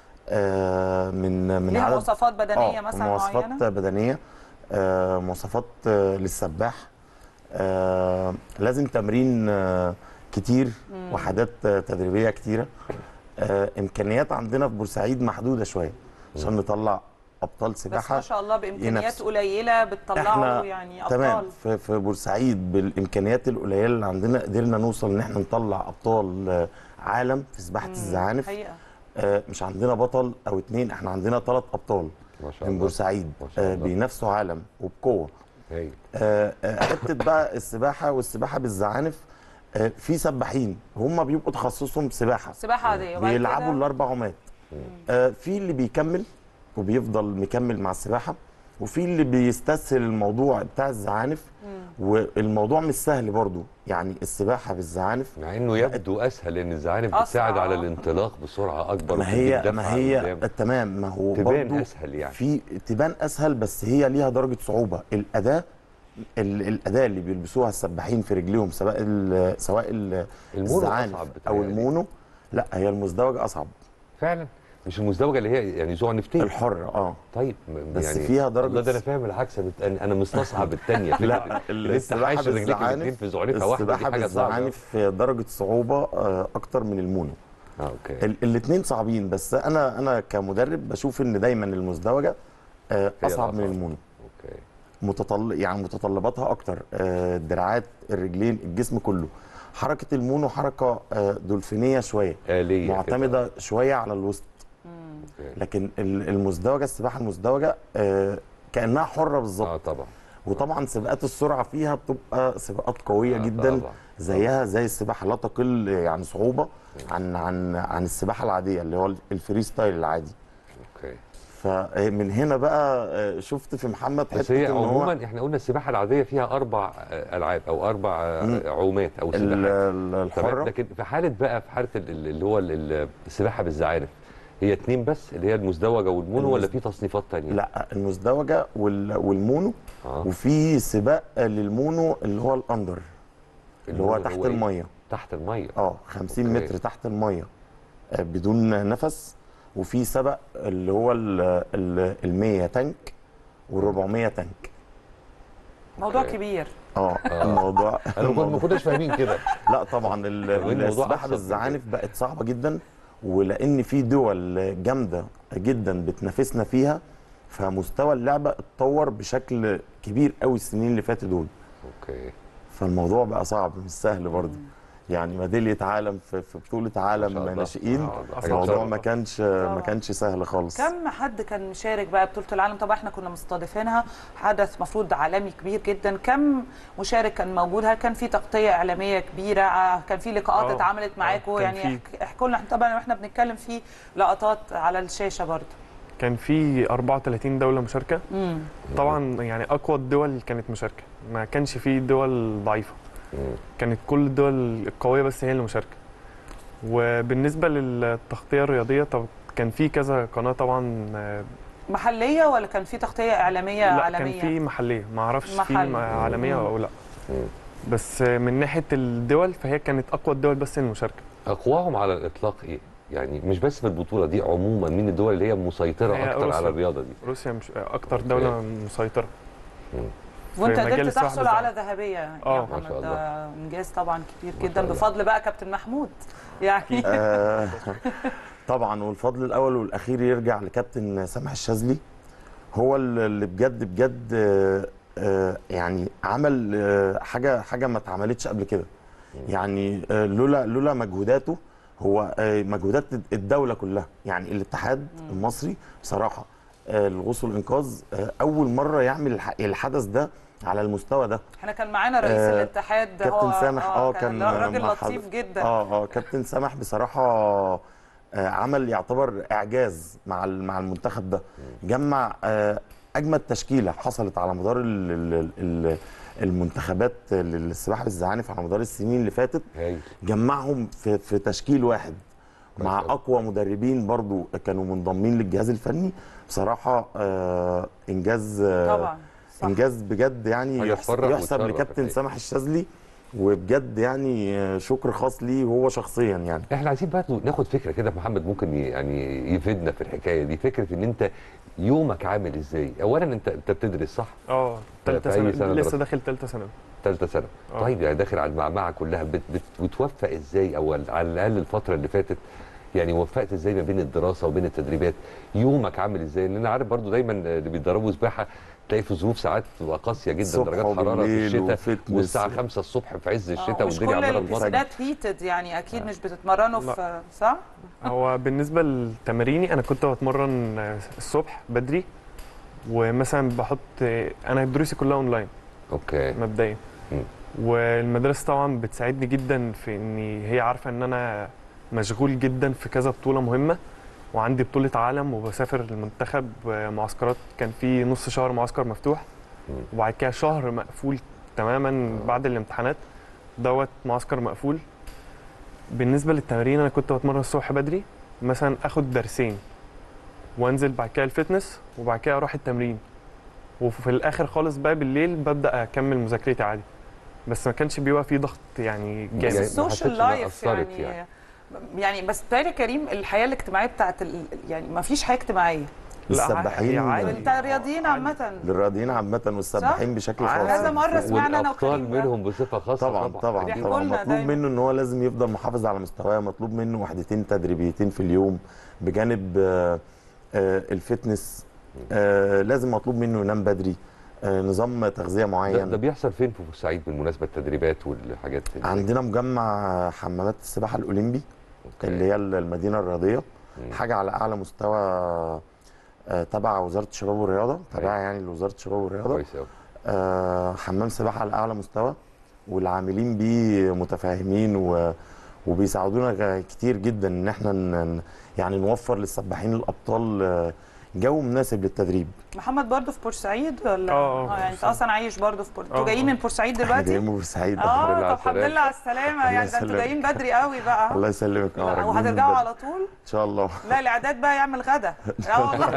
آه من من ليها عدد مواصفات بدنيه آه، مثلا مواصفات معينه بدنية آه مواصفات آه للسباح آه لازم تمرين آه كتير مم. وحدات آه تدريبية كتيرة آه امكانيات عندنا في بورسعيد محدودة شوية عشان نطلع ابطال بس سباحه ما شاء الله بامكانيات ينافسوا. قليله بتطلعوا احنا يعني تمام ابطال في, في بورسعيد بالامكانيات القليله اللي عندنا قدرنا نوصل ان احنا نطلع ابطال آه، عالم في سباحه مم، الزعانف حقيقه آه، مش عندنا بطل او اتنين احنا عندنا ثلاث ابطال ما شاء من الله بورسعيد ما شاء آه، الله. بينافسوا عالم وبقوه هايل آه، آه، حته بقى السباحه والسباحه بالزعانف آه، في سباحين هم بيبقوا تخصصهم سباحه سباحه عاديه وبعد بيلعبوا كده- الاربع عمات آه، في اللي بيكمل وبيفضل مكمل مع السباحه وفي اللي بيستسهل الموضوع بتاع الزعانف والموضوع مش سهل برضو يعني السباحه بالزعانف مع انه يبدو اسهل لان الزعانف أسرع. بتساعد على الانطلاق بسرعه اكبر ما وبتدي هي دفعة ما هي قدام. تمام ما هو تبان برضو اسهل يعني في تبان اسهل بس هي ليها درجه صعوبه الاداه ال- الاداه اللي بيلبسوها السباحين في رجليهم سواء ال- سواء ال- المونو الزعانف أصعب او بتهيألي. المونو لا هي المزدوجه اصعب فعلا مش المزدوجه اللي هي يعني زعنفتين الحره اه طيب م- بس يعني فيها درجة الله ده انا فاهم العكس أنا- انا انا مستصعب الثانيه لا اللي انت حاشر رجليك الاثنين في زعنفه واحده دي السباحه حاجه صعبه بالزعانف درجه صعوبه آه، اكتر من المونو اوكي الاثنين صعبين بس انا انا كمدرب بشوف ان دايما المزدوجه آه، هي اصعب من الأصعب. المونو اوكي متطل يعني متطلباتها اكتر آه، الدراعات الرجلين الجسم كله حركه المونو حركه آه، دولفينيه شويه آلية كده. معتمده شويه على الوسط أوكي. لكن ال- المزدوجه السباحه المزدوجه آه، كانها حره بالظبط اه طبعا وطبعا سباقات السرعه فيها بتبقى سباقات قويه آه، جدا طبعا. زيها زي السباحه لا تقل يعني صعوبه عن عن عن السباحه العاديه اللي هو الفري ستايل العادي اوكي فمن هنا بقى آه، شفت في محمد بس هي إن هو عموما احنا قلنا السباحه العاديه فيها اربع آه، العاب او اربع آه، مم. عومات او ال- سباحات ال- تمام الحره لكن في حاله بقى في حاله ال- ال- اللي هو ال- ال- السباحه بالزعانف هي اتنين بس اللي هي المزدوجه والمونو ولا المز- في تصنيفات تانية؟ لا المزدوجه وال- والمونو آه. وفي سباق للمونو اللي هو الاندر اللي هو المونو تحت إيه؟ الميه تحت الميه اه 50 أوكي. متر تحت الميه آه، بدون نفس وفي سبق اللي هو ال 100 تانك وال 400 تانك موضوع أوكي. كبير اه آه. الموضوع انا ما كنت- ما الموضوع- كناش فاهمين كده لا طبعا ال- الموضوع السباحه أبسط من بالزعانف بقت صعبه جدا ولان في دول جامده جدا بتنافسنا فيها فمستوى اللعبه اتطور بشكل كبير قوي السنين اللي فاتت دول اوكي فالموضوع بقى صعب مش سهل برضه يعني ميداليه عالم في في بطوله ما شاء عالم الله. ناشئين آه، ده حاجة الموضوع تشرف. ما كانش ما كانش سهل خالص كم حد كان مشارك بقى بطوله العالم طبعا احنا كنا مستضيفينها حدث مفروض عالمي كبير جدا كم مشارك كان موجود هل كان في تغطيه اعلاميه كبيره آه، كان في لقاءات آه، اتعملت آه، معاكم كان يعني في. احك- احكوا لنا طبعا واحنا بنتكلم في لقطات على الشاشه برضه كان في 34 دوله مشاركه امم طبعا يعني اقوى الدول كانت مشاركه ما كانش في دول ضعيفه مم. كانت كل الدول القويه بس هي اللي مشاركه وبالنسبه للتغطيه الرياضيه طب كان في كذا قناه طبعا آه، محليه ولا كان في تغطيه اعلاميه لا عالميه كان في محليه ما اعرفش في محلي. م- عالميه مم. او لا مم. بس آه، من ناحيه الدول فهي كانت اقوى الدول بس المشاركه اقواهم على الاطلاق ايه؟ يعني مش بس في البطوله دي عموما مين الدول اللي هي مسيطره هي اكتر روسيا. على الرياضه دي؟ روسيا مش اكتر دوله مسيطره وانت في مجال قدرت السباحة تحصل بالزعانف. على ذهبيه يعني آه، يا ما شاء محمد الله. ده انجاز طبعا كبير ما جدا شاء الله. بفضل بقى كابتن محمود يعني آه، طبعا والفضل الاول والاخير يرجع لكابتن سامح الشاذلي هو اللي بجد بجد آه، آه، يعني عمل آه، حاجه حاجه ما اتعملتش قبل كده يعني آه، لولا لولا مجهوداته هو آه، مجهودات الدوله كلها يعني الاتحاد المصري بصراحه آه، الغوص والانقاذ آه، اول مره يعمل الح- الحدث ده على المستوى ده احنا كان معانا رئيس آه، الاتحاد كابتن هو سامح اه كان راجل مع لطيف حضر- جدا اه اه كابتن سامح بصراحه آه عمل يعتبر اعجاز مع ال- مع المنتخب ده جمع آه اجمد تشكيله حصلت على مدار ال ال ال المنتخبات للسباحه بالزعانف على مدار السنين اللي فاتت هايل جمعهم في في تشكيل واحد مع كويس. اقوى مدربين برضو كانوا منضمين للجهاز الفني بصراحه آه انجاز آه طبعا صح. انجاز بجد يعني حاجة يحس- تفرح يحسب وتشرف لكابتن الحقيقة. سامح الشاذلي وبجد يعني آه، شكر خاص ليه هو شخصيا يعني احنا عايزين برضه ناخد فكره كده محمد ممكن ي- يعني يفيدنا في الحكايه دي فكره ان انت يومك عامل ازاي؟ اولا انت انت بتدرس صح؟ اه ثالثه في أي سنه, سنة لسه دراسة؟ داخل ثالثه سنه ثالثه سنه آه. طيب يعني داخل على المعمعه كلها بت بت بتوفق ازاي او على الاقل الفتره اللي فاتت يعني وفقت ازاي ما بين الدراسه وبين التدريبات يومك عامل ازاي لان انا عارف برضو دايما اللي بيتدربوا سباحه تلاقي في ظروف ساعات بتبقى قاسيه جدا الصبح درجات حراره في وبالليل الشتاء وفتنس. والساعه 5 الصبح في عز آه، الشتاء مش والدنيا كل عماله تمطر البسينات هيتد يعني اكيد مش بتتمرنوا في صح؟ هو بالنسبه لتماريني انا كنت بتمرن الصبح بدري ومثلا بحط انا دروسي كلها اونلاين اوكي مبدئيا مم. والمدرسه طبعا بتساعدني جدا في ان هي عارفه ان انا مشغول جدا في كذا بطوله مهمه وعندي بطوله عالم وبسافر المنتخب معسكرات كان في نص شهر معسكر مفتوح مم. وبعد كده شهر مقفول تماما بعد الامتحانات دوت معسكر مقفول بالنسبه للتمارين انا كنت بتمرن الصبح بدري مثلا اخد درسين وانزل بعد كده الفتنس وبعد كده اروح التمرين وفي الاخر خالص بقى بالليل ببدا اكمل مذاكرتي عادي بس ما كانش بيبقى فيه ضغط يعني بس يعني جامد ما السوشيال حسيتش إنها لايف أثرت يعني يعني بس بتهيألي كريم الحياه الاجتماعيه بتاعت ال... يعني ما فيش حياه اجتماعيه السباحين انت رياضيين عامه للرياضيين عامه والسباحين بشكل خاص كذا مره سمعنا انا والابطال وكريم ده. منهم بصفه خاصه طبعا طبعا بيحكوا طبعا لنا مطلوب دايما. منه ان هو لازم يفضل محافظ على مستواه مطلوب منه وحدتين تدريبيتين في اليوم بجانب آه، آه، الفتنس آه، لازم مطلوب منه ينام بدري آه، نظام تغذيه ده, معين ده بيحصل فين في بورسعيد بالمناسبه التدريبات والحاجات دي عندنا مجمع حمامات السباحه الاولمبي اللي هي المدينه الرياضيه حاجه على اعلى مستوى آه، تبع وزاره الشباب والرياضه تبع يعني لوزاره الشباب والرياضه كويس قوي آه، حمام سباحه على اعلى مستوى والعاملين بيه متفاهمين و... وبيساعدونا غ- كتير جدا ان احنا ن... يعني نوفر للسباحين الابطال آه، جو مناسب للتدريب محمد برضو في بورسعيد ولا آه، آه، يعني انت اصلا عايش برضو في بورسعيد آه، انتوا جايين من بورسعيد احنا دلوقتي جايين من بورسعيد اه طب الحمد لله على السلامه الله يعني ده انتوا يسلمك. جايين بدري قوي بقى الله يسلمك اه راجعين من وهترجعوا بدري. على طول ان شاء الله لا الاعداد بقى يعمل غدا اه والله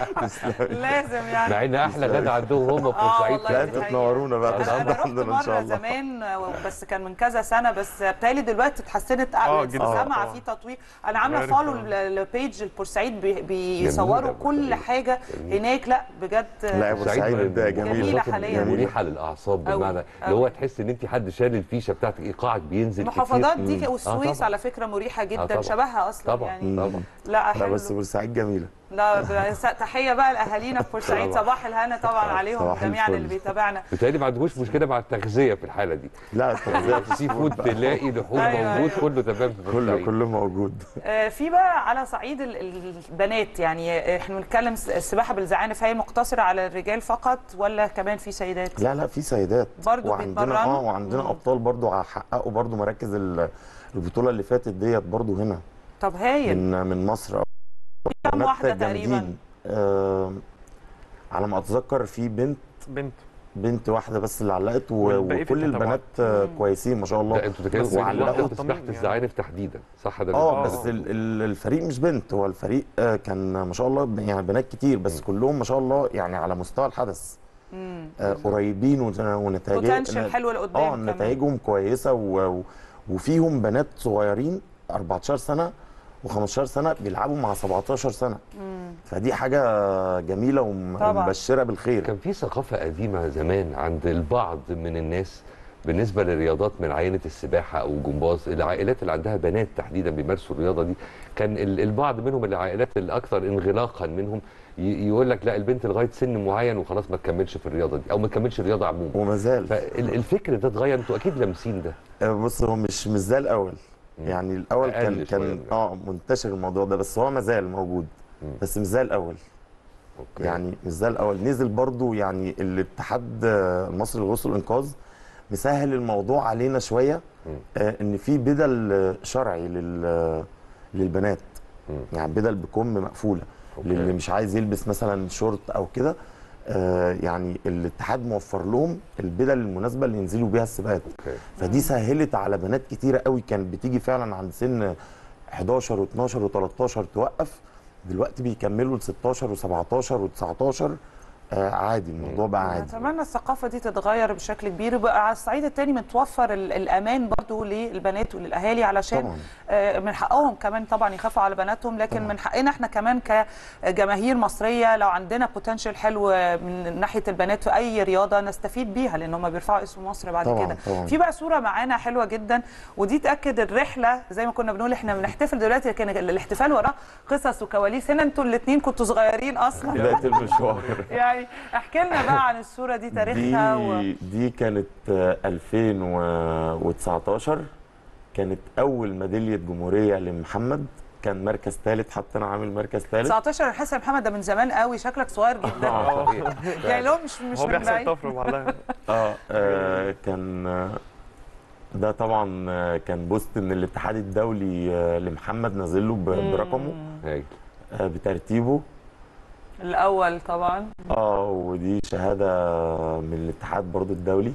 لازم يعني مع ان احلى غدا عندهم هم في آه بورسعيد والله لا انتوا تنورونا بقى انا النهارده رحت عندنا ان مره شاء الله زمان بس كان من كذا سنه بس بتهيألي دلوقتي اتحسنت آه، جدا. سامعه آه. في تطوير انا عامله عارف، فولو آه. البيج البورسعيد بي- بيصوروا جميلة كل حاجه هناك لا بجد لا بورسعيد جميله حاليا مريحه للاعصاب أوي، بمعنى اللي هو تحس ان انت حد شال الفيشه بتاعتك ايقاعك بينزل المحافظات كتير. دي مم. والسويس طبعاً. على فكره مريحه جدا طبعاً. شبهها اصلا طبعا يعني طبعا لا لا حلو بس بورسعيد جميله لا ب- تحيه بقى لاهالينا في بورسعيد طبعاً. صباح الهنا طبعا عليهم صباح جميعا الفل. اللي بيتابعنا بالتالي ما عندكوش مشكله مع التغذيه في الحاله دي لا التغذيه في سي فود تلاقي لحوم أيوة، موجود أيوة. كله تمام في كله بورسعيد. كله موجود آه، في بقى على صعيد ال- ال- البنات يعني احنا بنتكلم س- السباحه بالزعانف هي مقتصره على الرجال فقط ولا كمان في سيدات؟ لا لا في سيدات برضو وعندنا بيتمرنوا؟ اه وعندنا ابطال برضو حققوا برضو مراكز ال- البطوله اللي فاتت ديت برضو هنا طب هايل من من مصر كم بنات واحدة جامدين. تقريباً؟ آه على ما اتذكر في بنت بنت بنت واحده بس اللي علقت و- والباقي في وكل التتابعات. البنات آه، كويسين ما شاء الله لا انتوا بتتكلموا وعلقوا في سباحه الزعانف تحديدا صح ده اه بس ال- ال- الفريق مش بنت هو الفريق آه، كان ما شاء الله يعني بنات كتير بس كلهم ما شاء الله يعني على مستوى الحدث مم. آه، قريبين ون- ونتائج Potential حلو لقدام اه كمان. نتائجهم كويسه و... و- وفيهم بنات صغيرين 14 سنه و15 سنه بيلعبوا مع 17 سنه مم. فدي حاجه جميله طبعاً. ومبشره بالخير كان في ثقافه قديمه زمان عند البعض من الناس بالنسبه للرياضات من عينه السباحه او جمباز العائلات اللي عندها بنات تحديدا بيمارسوا الرياضه دي كان ال- البعض منهم العائلات الاكثر انغلاقا منهم ي- يقول لك لا البنت لغايه سن معين وخلاص ما تكملش في الرياضه دي او ما تكملش الرياضه عموما وما زال فالفكر ده اتغير انتوا اكيد لامسين ده آه، بص هو مش مش زي الاول يعني الاول أقل كان شوية كان اه منتشر الموضوع ده بس هو ما زال موجود بس مش زي الاول أوكي. يعني مش زي الاول نزل برضو يعني الاتحاد آه، المصري للغوص والانقاذ مسهل الموضوع علينا شويه آه ان في بدل آه، شرعي لل للبنات يعني بدل بكم مقفوله للي مش عايز يلبس مثلا شورت او كده آه يعني الاتحاد موفر لهم البدل المناسبه اللي ينزلوا بيها السباقات فدي سهلت على بنات كتيره قوي كانت بتيجي فعلا عند سن 11 و12 و13 توقف دلوقتي بيكملوا ل 16 و17 و19 آه عادي الموضوع بقى عادي اتمنى الثقافه دي تتغير بشكل كبير وبقى على الصعيد الثاني متوفر ال- الامان برضو للبنات وللاهالي علشان طبعاً. آه، من حقهم كمان طبعا يخافوا على بناتهم لكن طبعا. من حقنا احنا كمان كجماهير مصريه لو عندنا بوتنشال حلو من ناحيه البنات في اي رياضه نستفيد بيها لان هم بيرفعوا اسم مصر بعد طبعاً، كده طبعاً. في بقى صوره معانا حلوه جدا ودي تاكد الرحله زي ما كنا بنقول احنا بنحتفل دلوقتي لكن الاحتفال وراه قصص وكواليس هنا انتوا الاثنين كنتوا صغيرين اصلا بدايه المشوار يعني احكي لنا بقى عن الصوره دي تاريخها و... دي دي كانت آه، 2019 كانت اول ميداليه جمهوريه لمحمد كان مركز ثالث حتى انا عامل مركز ثالث 19 انا حاسه يا محمد ده من زمان قوي شكلك صغير جدا آه. يعني لو مش مش هو من بيحصل بعيد. طفره بعدها اه آه، كان آه، ده طبعا آه، كان بوست من الاتحاد الدولي آه، لمحمد نازل له ب- برقمه هايل آه، بترتيبه الاول طبعا اه ودي شهاده من الاتحاد برضو الدولي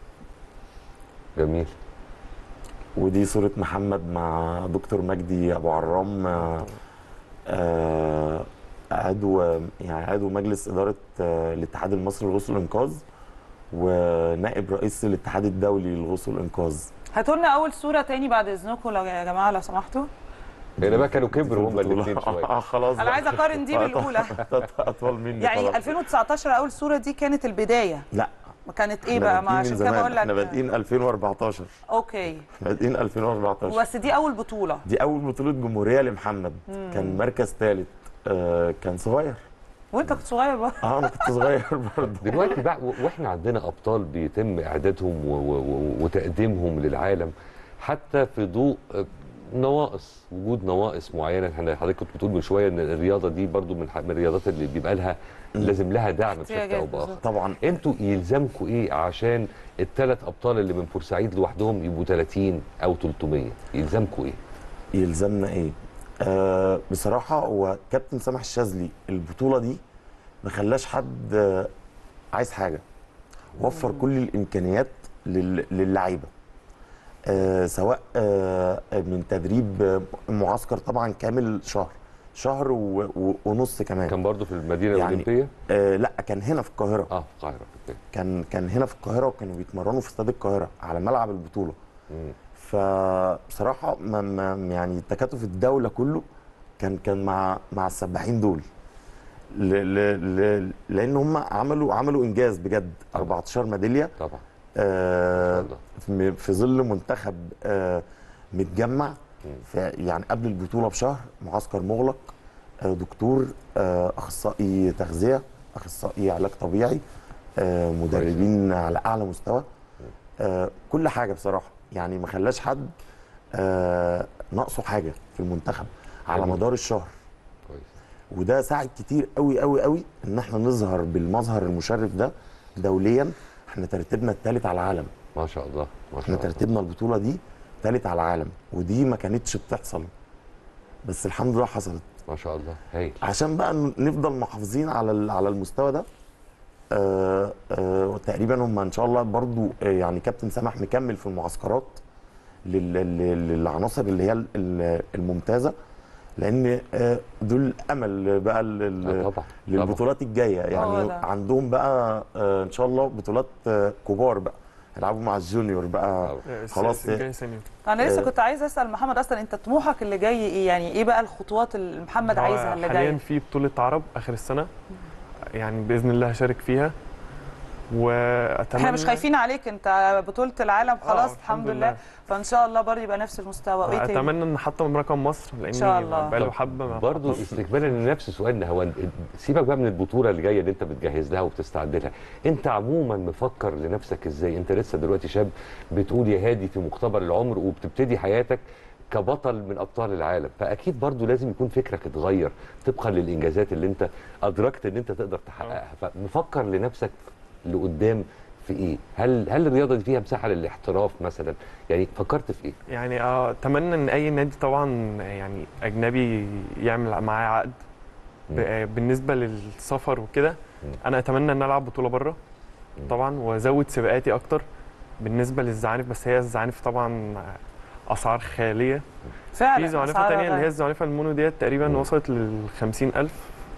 جميل ودي صورة محمد مع دكتور مجدي أبو عرام آه، آه، عضو يعني عضو مجلس إدارة آه، الاتحاد المصري للغوص والإنقاذ ونائب رئيس الاتحاد الدولي للغوص والإنقاذ هاتوا لنا اول صوره تاني بعد اذنكم لو يا جماعه لو سمحتوا هنا بقى كانوا كبروا هما البطولة. الاثنين شويه اه خلاص انا عايزه اقارن دي بالاولى اطول مني يعني خلاص. 2019 اول صوره دي كانت البدايه لا ما كانت ايه احنا بقى ما بادئين عشان من كده زمان. بقول احنا لك بادئين 2014 اوكي بادئين 2014 بس دي اول بطوله دي اول بطوله جمهوريه لمحمد مم. كان مركز ثالث آه كان صغير وانت كنت صغير بقى اه انا كنت صغير برضه دلوقتي بقى و- واحنا عندنا ابطال بيتم اعدادهم و- و- و- وتقديمهم للعالم حتى في ضوء آه، نواقص وجود نواقص معينه احنا حضرتك كنت بتقول من شويه ان الرياضه دي برضو من ح- من الرياضات اللي بيبقى لها لازم لها دعم بشكل او احتياجات باخر بالظبط. طبعا انتوا يلزمكم ايه عشان الثلاث ابطال اللي من بورسعيد لوحدهم يبقوا 30 او 300 يلزمكم ايه يلزمنا ايه آه بصراحه هو كابتن سامح الشاذلي البطوله دي ما خلاش حد آه عايز حاجه وفر كل الامكانيات لل- للعيبه آه سواء آه من تدريب آه، معسكر طبعا كامل شهر شهر و- و- ونص كمان كان برضو في المدينه يعني الاولمبيه آه لا كان هنا في القاهره اه في القاهره اوكي كان كان هنا في القاهره وكانوا بيتمرنوا في استاد القاهره على ملعب البطوله مم. فبصراحه ما ما يعني تكاتف الدوله كله كان كان مع مع السباحين دول ل ل ل لان هم عملوا عملوا انجاز بجد 14 ميداليه طبعا آه في في ظل منتخب آه متجمع في يعني قبل البطوله بشهر معسكر مغلق آه دكتور آه اخصائي تغذيه اخصائي علاج طبيعي آه مدربين على اعلى مستوى آه كل حاجه بصراحه يعني ما خلاش حد آه ناقصه حاجه في المنتخب على جميل. مدار الشهر كويس وده ساعد كتير قوي قوي قوي ان احنا نظهر بالمظهر المشرف ده دوليا احنا ترتيبنا الثالث على العالم ما شاء الله ما احنا شاء الله ترتيبنا البطوله دي ثالث على العالم ودي ما كانتش بتحصل بس الحمد لله حصلت ما شاء الله هايل عشان بقى ن- نفضل محافظين على ال- على المستوى ده آه آه تقريبا هم ان شاء الله برضو آه يعني كابتن سامح مكمل في المعسكرات لل- لل- للعناصر اللي هي ال- ال- الممتازه لان آه دول امل بقى لل- آه طبعا للبطولات الجايه هو يعني ده. عندهم بقى آه ان شاء الله بطولات آه كبار بقى هيلعبوا مع الجونيور بقى خلاص جاي سنيور انا لسه آه. كنت عايزه اسال محمد اصلا انت طموحك اللي جاي ايه يعني ايه بقى الخطوات اللي محمد هو عايزها اللي حاليا جايه في بطولة عرب آخر السنة يعني بإذن الله هشارك فيها وأتمنى احنا مش خايفين عليك انت بطوله العالم خلاص آه، الحمد لله فان شاء الله برضه يبقى نفس المستوى وايه تاني أتمنى إن حتى من رقم مصر لأني شاء الله. بقاله طب حبة ما برضه حطيتش. استكمالا لنفس سؤالنا هو سيبك بقى من البطوله اللي جايه اللي انت بتجهز لها وبتستعد لها انت عموما مفكر لنفسك ازاي انت لسه دلوقتي شاب بتقول يا هادي في مقتبل العمر وبتبتدي حياتك كبطل من ابطال العالم فاكيد برضه لازم يكون فكرك اتغير طبقا للانجازات اللي انت ادركت ان انت تقدر تحققها فمفكر لنفسك لقدام في ايه هل هل الرياضه دي فيها مساحه للاحتراف مثلا يعني فكرت في ايه يعني آه، اتمنى ان اي نادي طبعا يعني اجنبي يعمل معايا عقد ب- آه، بالنسبه للسفر وكده انا اتمنى ان العب بطوله بره طبعا وازود سباقاتي اكتر بالنسبه للزعانف بس هي الزعانف طبعا اسعار خياليه فعلا في زعنفه أسعارها تانية اللي هي غالية. الزعنفه المونو ديت تقريبا وصلت لل 50000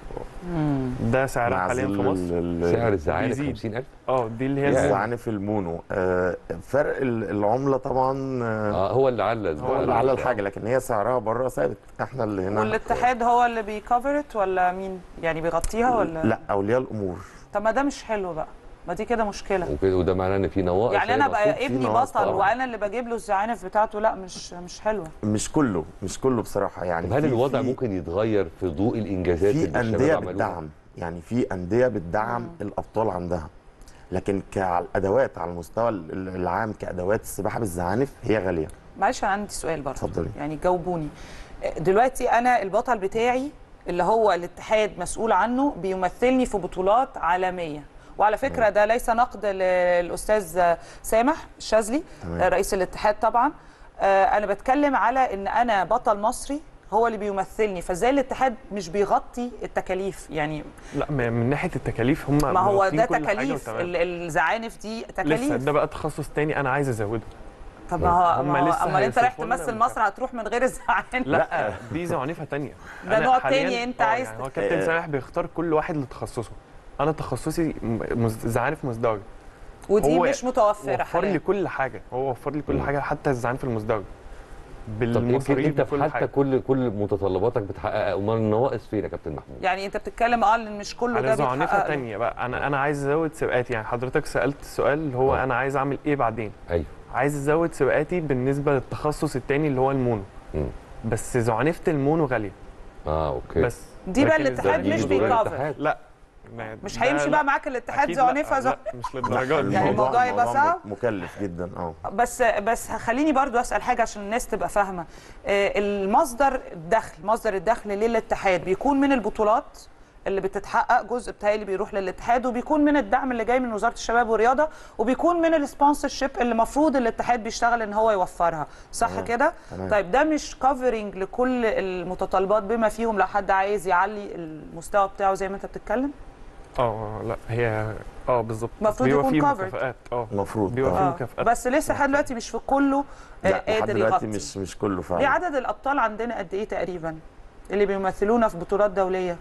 ده سعرها مع حاليا في ظل مصر ال- ال- سعر الزعانف بيزيد. 50000 اه دي اللي هي هي الزعنف. الزعانف المونو آه فرق ال- العمله طبعا آه اه هو اللي على هو اللي على الحاجه لكن هي سعرها بره ثابت احنا اللي هنا والاتحاد هو اللي بيكفرت ولا مين يعني بيغطيها ولا لا اولياء الامور طب ما ده مش حلو بقى ما دي كده مشكله وكده وده معناه ان في نواقص يعني انا هيبقى بقى في ابني نواقص بطل طبعاً. وانا اللي بجيب له الزعانف بتاعته لا مش مش حلوه مش كله مش كله بصراحه يعني طب هل في- الوضع في- ممكن يتغير في ضوء الانجازات اللي في الشباب انديه عملوها؟ بتدعم يعني في انديه بتدعم الابطال عندها لكن كالادوات على المستوى ال- ال- العام كادوات السباحه بالزعانف هي غاليه معلش انا عندي سؤال برضه اتفضلي. يعني جاوبوني دلوقتي انا البطل بتاعي اللي هو الاتحاد مسؤول عنه بيمثلني في بطولات عالميه وعلى فكره ده ليس نقد للاستاذ سامح الشاذلي تمام. رئيس الاتحاد طبعا آه، انا بتكلم على ان انا بطل مصري هو اللي بيمثلني فازاي الاتحاد مش بيغطي التكاليف يعني لا من من ناحيه التكاليف هم ما هو مغطين ده كل حاجة تكاليف وتمام. ال- الزعانف دي لسه تكاليف ده بقى تخصص تاني انا عايز ازوده طب ما هو هم ما هو لسه امال انت رايح هيوصفوا لنا تمثل من مصر هتروح من غير الزعانف لا دي زعنفه تانية ده أنا نوع حالياً- تاني أنت آه، عايز يعني هو كابتن سامح بيختار كل واحد لتخصصه انا تخصصي م- مز- زعانف مزدوجه ودي هو مش متوفره وفر لي حاليا كل حاجه هو وفر لي كل حاجه حتى الزعانف المزدوجه طب يمكن بالمصاريف انت في بكل حتى حاجه كل كل متطلباتك بتحققها امال النواقص فين يا كابتن محمود يعني انت بتتكلم اه ان مش كله ده على زعنفه بيتحقق له. تانية بقى انا انا عايز ازود سباقاتي يعني حضرتك سالت السؤال اللي هو آه. انا عايز اعمل ايه بعدين ايوه عايز ازود سباقاتي بالنسبه للتخصص التاني اللي هو المونو مم. بس زعنفه المونو غاليه اه اوكي بس دي بقى لكن الاتحاد الزعنفة- مش دي دور بيكفر الاتحاد. لا ما- مش ده هيمشي لا. بقى معاك الاتحاد أكيد لا، زعنفه لا زع- مش للدرجه دي يعني الموضوع يبقى صعب؟ مكلف جدا اه بس بس خليني برضو اسال حاجه عشان الناس تبقى فاهمه آه، المصدر الدخل مصدر الدخل للاتحاد بيكون من البطولات اللي بتتحقق جزء بتهيألي بيروح للاتحاد وبيكون من الدعم اللي جاي من وزاره الشباب والرياضه وبيكون من السبونسرشيب اللي المفروض الاتحاد بيشتغل ان هو يوفرها صح تمام. كده تمام. طيب ده مش كفرنج لكل المتطلبات بما فيهم لو حد عايز يعلي المستوى بتاعه زي ما انت بتتكلم اه لا هي اه بالظبط المفروض بيبقى يكون فيه covered. مكافآت اه المفروض بيبقى فيه آه. مكافآت بس لسه لحد دلوقتي مش في كله آه، لا لحد قادر دلوقتي يغطي مش مش كله ليه فعلا عدد الابطال عندنا قد ايه تقريبا اللي بيمثلونا في بطولات دوليه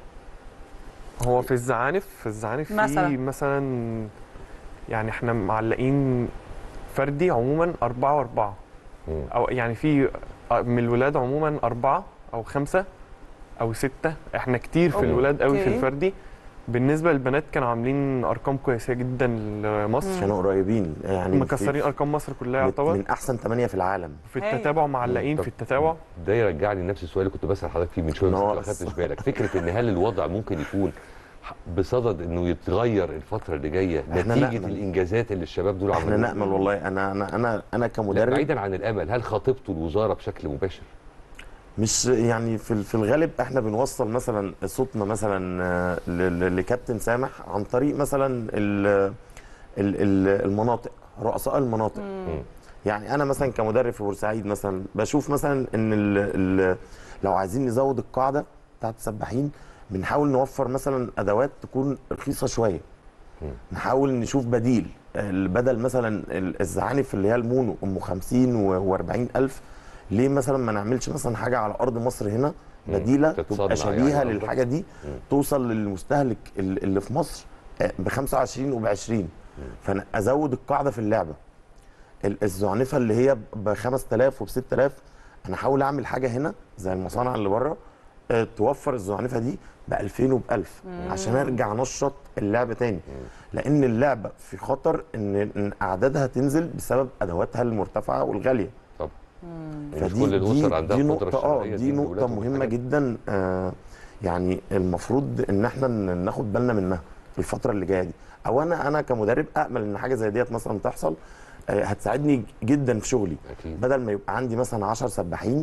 هو في الزعانف في الزعانف مثلاً. في مثلا يعني احنا معلقين فردي عموما أربعة وأربعة مم. أو يعني في من الولاد عموما أربعة أو خمسة أو ستة احنا كتير في أوكي. الولاد قوي في الفردي بالنسبة للبنات كانوا عاملين أرقام كويسة جدا لمصر كانوا قريبين يعني مكسرين في- أرقام مصر كلها من- يعتبر من احسن ثمانيه في العالم في هايل. التتابع معلقين طب في التتابع ده يرجعني لنفس السؤال اللي كنت بسال حضرتك فيه من شويه بس أنت ما ناقص. خدتش بالك فكره ان هل الوضع ممكن يكون بصدد انه يتغير الفتره اللي جايه إحنا نتيجه نأمل. الانجازات اللي الشباب دول احنا عملوها نامل والله انا انا انا انا لا، كمدرب بعيدا عن الامل هل خاطبتوا الوزاره بشكل مباشر مش يعني في ال- في الغالب احنا بنوصل مثلا صوتنا مثلا آه، ل- ل- لكابتن سامح عن طريق مثلا ال- ال- ال- المناطق رؤساء المناطق يعني انا مثلا كمدرب في بورسعيد مثلا بشوف مثلا ان ال ال لو عايزين نزود القاعده بتاعت السباحين بنحاول نوفر مثلا ادوات تكون رخيصه شويه نحاول نشوف بديل ال- بدل مثلا ال- الزعانف اللي هي المونو ام 50 و40 الف ليه مثلا ما نعملش مثلا حاجه على ارض مصر هنا بديله تتصنع تبقى شبيهه يعني للحاجه دي توصل للمستهلك ال- اللي في مصر ب 25 وب 20 فانا ازود القاعده في اللعبه ال- الزعنفه اللي هي ب 5000 وب 6000 انا احاول اعمل حاجه هنا زي المصانع اللي بره آه، توفر الزعنفه دي ب 2000 وب 1000 عشان ارجع انشط اللعبه تاني لان اللعبه في خطر ان ان اعدادها تنزل بسبب ادواتها المرتفعه والغاليه طب مش كل الاسر عندها دي القدره نقطة اه الشرائية دي نقطة لأولادهم مهمة الحاجات دي. جدا آه يعني المفروض ان احنا ن- ناخد بالنا منها في الفترة اللي جاية دي او انا انا كمدرب امل ان حاجة زي ديت مثلا تحصل آه هتساعدني جدا في شغلي أكيد. بدل ما يبقى عندي مثلا 10 سباحين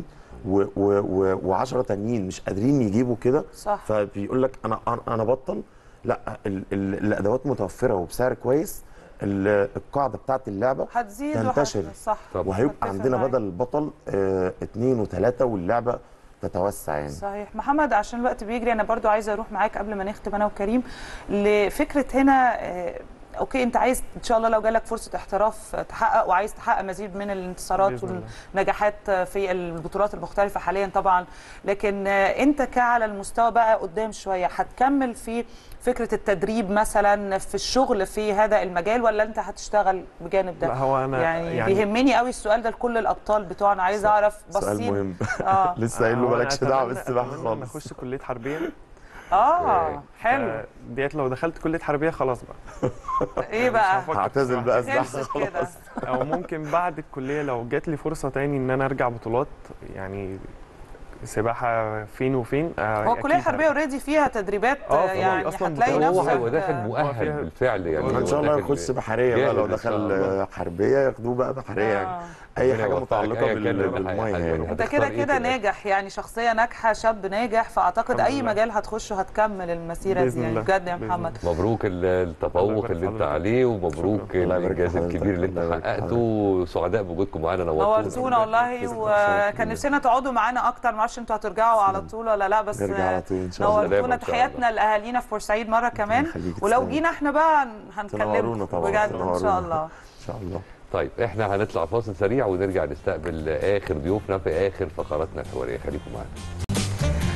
و10 تانيين مش قادرين يجيبوا كده صح. فبيقول لك انا أنا- انا بطل لا ال ال الادوات متوفرة وبسعر كويس ال- القاعدة بتاعت اللعبة هتزيد تنتشر وهت- صح طب. وهيبقى متفق عندنا معاك. بدل البطل آه اتنين وتلاته واللعبه تتوسع يعني صحيح محمد عشان الوقت بيجري انا برضو عايزه اروح معاك قبل ما نختم انا وكريم لفكره هنا آه، اوكي انت عايز ان شاء الله لو جالك فرصه احتراف تحقق وعايز تحقق مزيد من الانتصارات بإذن الله. والنجاحات في البطولات المختلفه حاليا طبعا لكن آه، انت كعلى المستوى بقى قدام شويه هتكمل في فكره التدريب مثلا في الشغل في هذا المجال ولا انت هتشتغل بجانب ده لا هو انا يعني, يعني بيهمني قوي السؤال ده لكل الابطال بتوعنا عايز اعرف سؤال باصين مهم اه لسه قايل له هو أنا مالكش دعوه أتمنى- بالسباحه أتمنى إن خالص اخش كليه حربيه اه حلو ف- ديت لو دخلت كليه حربيه خلاص بقى ايه بقى هفكر في هعتزل بقى السباحه خلصت كده خلاص او ممكن بعد الكليه لو جات لي فرصه تاني ان انا ارجع بطولات يعني سباحه فين وفين آه، هو أكيد الكليه الحربيه هرجع. اوريدي فيها تدريبات آه، آه، طبعاً. يعني أصلاً هتلاقي بتبقى هو نفسك هو داخل آه، مؤهل فيها- بالفعل يعني ان هو شاء الله داخل يخش بحريه بقى لو جاهز إن شاء دخل الله. آه، حربيه ياخدوه بقى بحريه يعني آه. اي ربنا حاجه يوفقك. متعلقه أيا بال- كان بالميه الحاجة. يعني انت هتختار كده إيه كده في الآخر؟ ناجح يعني شخصيه ناجحه شاب ناجح فاعتقد الحمد اي لله. مجال هتخشه هتكمل المسيره بإذن دي يعني الله. بجد يا بإذن محمد مبروك ال- الله التفوق يبارك اللي انت حضرتك. عليه ومبروك شكراً. الله يبارك الانجاز حضرتك. الكبير اللي انت الله يبارك حققته وسعداء بوجودكم معانا نورتونا نورتونا والله وكان نفسنا تقعدوا معانا اكتر معرفش انتوا هترجعوا على طول ولا لا بس نرجع على طول ان شاء الله سلامة نورتونا إن شاء تحياتنا لاهالينا في بورسعيد مره كمان يخليك، ولو تسلمي. جينا احنا بقى تنورونا هنكلمكم طبعا بجد ان تنورونا. شاء الله ان شاء الله طيب احنا هنطلع فاصل سريع ونرجع نستقبل اخر ضيوفنا في اخر فقراتنا الحواريه خليكم معانا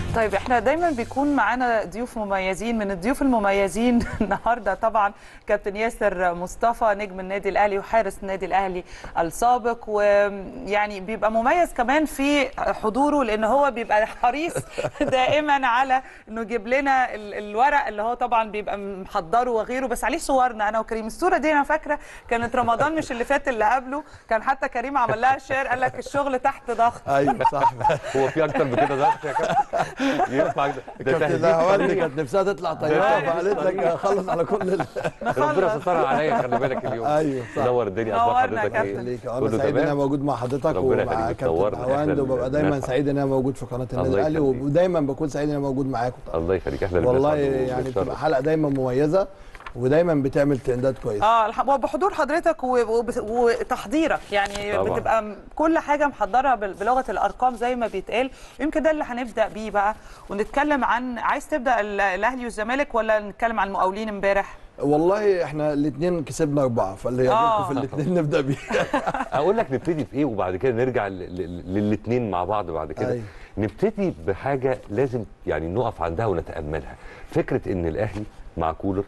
طيب احنا دايما بيكون معانا ضيوف مميزين من الضيوف المميزين النهارده طبعا كابتن ياسر مصطفى نجم النادي الاهلي وحارس النادي الاهلي السابق ويعني بيبقى مميز كمان في حضوره لان هو بيبقى حريص دائما على انه يجيب لنا ال- الورق اللي هو طبعا بيبقى محضره وغيره بس عليه صورنا انا وكريم الصوره دي انا فاكره كانت رمضان مش اللي فات اللي قبله كان حتى كريم عمل لها شير قال لك الشغل تحت ضغط ايوه صح هو في اكتر من كده ضغط يا كابتن ينفع ده ده كابتن تهديد نهاوند صريح. كانت نفسها تطلع طياره فقالت لك خلص على كل ال... ربنا سترها عليا خلي بالك اليوم ايوه صح نور الدنيا اخبار حضرتك ايه ليك انا كله سعيد ان انا تمام؟ موجود مع حضرتك ربنا ومع يخليك، كابتن تنورنا. إحنا هواند اللي وببقى دايما بنسعد. سعيد ان انا موجود في قناه النادي الله الاهلي يخليك. ودايما بكون سعيد ان انا موجود معاكم الله يخليك احنا اللي والله بنسعد يعني وبنتشرف. بتبقى حلقه دايما مميزه ودايما بتعمل ترندات كويسه اه الح- وبحضور حضرتك و- وب- وتحضيرك يعني طبعاً. بتبقى م- كل حاجه محضرها بال- بلغه الارقام زي ما بيتقال يمكن ده اللي هنبدا بيه بقى ونتكلم عن عايز تبدا ال- الاهلي والزمالك ولا نتكلم عن المقاولين امبارح والله احنا الاثنين كسبنا اربعه فاللي آه. يعجبكم في الاثنين نبدا بيه اقول لك نبتدي في ايه وبعد كده نرجع للاثنين مع بعض بعد كده أيوة. نبتدي بحاجه لازم يعني نقف عندها ونتاملها فكره ان الاهلي مع كولر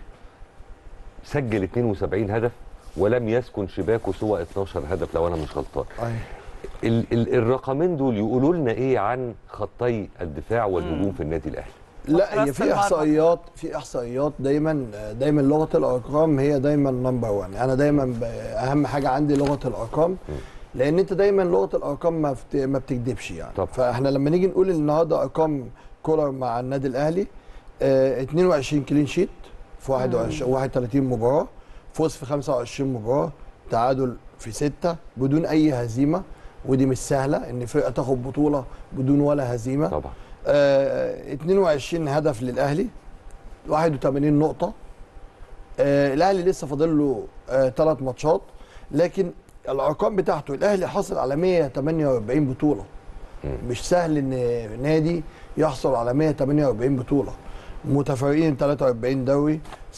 سجل 72 هدف ولم يسكن شباكه سوى 12 هدف لو انا مش غلطان ال ال الرقمين دول يقولوا لنا ايه عن خطي الدفاع والهجوم في النادي الاهلي لا هي في احصائيات في احصائيات دايما دايما لغه الارقام هي دايما نمبر 1 انا دايما ب- اهم حاجه عندي لغه الارقام لان انت دايما لغه الارقام ما بت- ما بتكذبش يعني طب. فاحنا لما نيجي نقول النهارده ارقام كولر مع النادي الاهلي آه 22 كلين شيت في 21 31 مباراه فوز في 25 مباراه تعادل في 6 بدون اي هزيمه ودي مش سهله ان فرقه تاخد بطوله بدون ولا هزيمه طبعا آه 22 هدف للاهلي 81 نقطه آه الاهلي لسه فاضل له ثلاث آه ماتشات لكن الارقام بتاعته الاهلي حصل على 148 بطوله مش سهل ان نادي يحصل على 148 بطوله متفرقين 43 دوري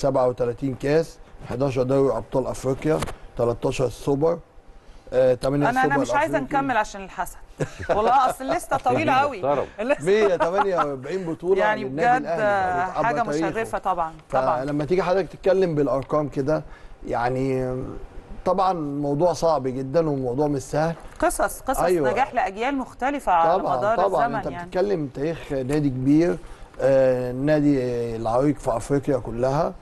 37 كاس 11 دوري ابطال افريقيا 13 سوبر آه 8 انا سوبر انا مش عايزه الأفريقي. نكمل عشان الحسد والله اصل الليسته طويله قوي الليستة- 148 بطوله يعني للنادي بجد الأهلي. عبر حاجه تاريخه. مشرفه طبعا طبعا فلما تيجي حضرتك تتكلم بالارقام كده يعني طبعا موضوع صعب جدا وموضوع مش سهل قصص قصص أيوة. نجاح لاجيال مختلفه على طبعا مدار طبعا الزمن انت يعني بتتكلم تاريخ نادي كبير آه نادي العريق في افريقيا كلها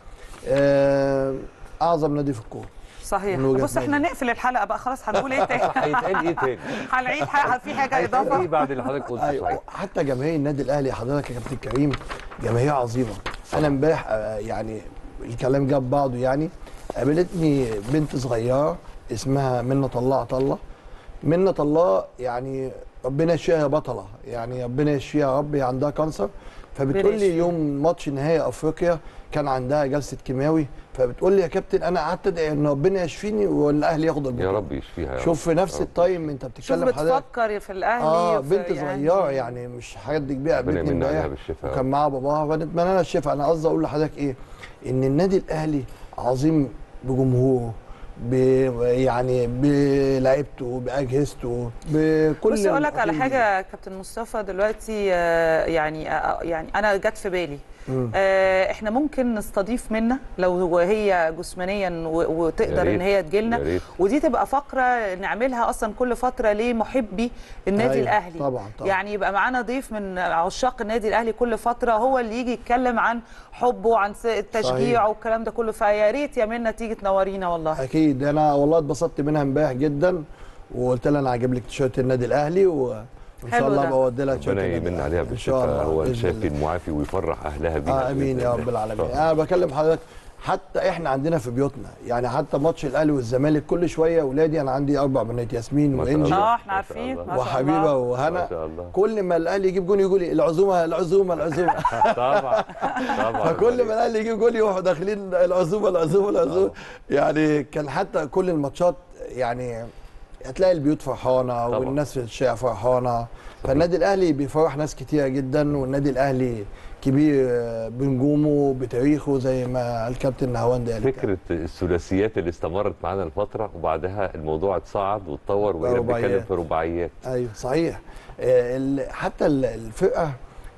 آه اعظم نادي في الكوره صحيح من وجهة بص احنا نقفل الحلقه بقى خلاص هنقول ايه تاني هيتقال ايه تاني؟ هنعيد حاجه في حاجه اضافه ايه بعد اللي حضرتك قلته أيوة. صحيح حتى جماهير النادي الاهلي حضرتك يا كابتن كريم جماهير عظيمه انا امبارح آه، يعني الكلام جاب بعضه يعني قابلتني بنت صغيره اسمها منة الله عطله منة الله يعني ربنا يشفيها يا بطله يعني ربنا يشفيها يا رب هي عندها كانسر فبتقول ربنا لي يشفيها. يوم ماتش نهائي افريقيا كان عندها جلسه كيماوي فبتقول لي يا كابتن انا قعدت ادعي ان ربنا يشفيني والاهلي ياخد البطوله يا رب يشفيها يا رب. شوف في نفس يا رب. التايم انت شوف بتتكلم حضرتك بتفكر في الاهلي اه وفي- بنت صغيره يعني مش حاجات دي كبيره ربنا قابلتني يمن عليها امبارح بالشفاء يا وكان رب. معاها باباها فنتمنى لها الشفاء انا قصدي اقول لحضرتك ايه ان النادي الاهلي عظيم بجمهوره ب يعني بلعيبته باجهزته بكل بص اقول لك على المحيطين حاجه يا كابتن مصطفى دلوقتي آه، يعني آه، يعني انا جت في بالي مم. آه، احنا ممكن نستضيف منا لو هي جسمانيا و- يا وتقدر ريت، ان هي تجيلنا يا ريت. ودي تبقى فقره نعملها اصلا كل فتره لمحبي النادي أيوة، الاهلي طبعاً، طبعاً. يعني يبقى معانا ضيف من عشاق النادي الاهلي كل فتره هو اللي يجي يتكلم عن حبه عن س- التشجيع صحيح. والكلام ده كله فيا ريت يا منا تيجي تنورينا والله اكيد انا والله اتبسطت منها امبارح جدا وقلت لها انا هجيب لك تيشيرت النادي الاهلي وان شاء حلو الله ده. بودي لها تيشيرت ربنا النادي يمن الأهلي. عليها ان شاء بالشفاء الله هو بإذن الشافي الله. المعافي ويفرح اهلها بيها اه امين يا رب العالمين انا بكلم حضرتك حتى احنا عندنا في بيوتنا يعني حتى ماتش الاهلي والزمالك كل شويه اولادي انا عندي اربع بنات ياسمين ما شاء وانجي الله. اه احنا عارفين ما شاء وحبيبه الله. وهنا ما شاء الله كل ما الاهلي يجيب جون يقول لي العزومه العزومه العزومه طبعا طبعا فكل ما الاهلي يجيب جول يروحوا داخلين العزومه العزومه العزومه يعني كان حتى كل الماتشات يعني هتلاقي البيوت فرحانه طبعا. والناس في الشارع فرحانه فالنادي الاهلي بيفرح ناس كتيره جدا والنادي الاهلي كبير آه، بنجومه بتاريخه زي ما الكابتن نهاوند قال فكره الثلاثيات اللي استمرت معانا الفتره وبعدها الموضوع اتصاعد واتطور وبقينا رباعيات. بنتكلم في رباعيات ايوه صحيح آه، ال- حتى ال- الفرقه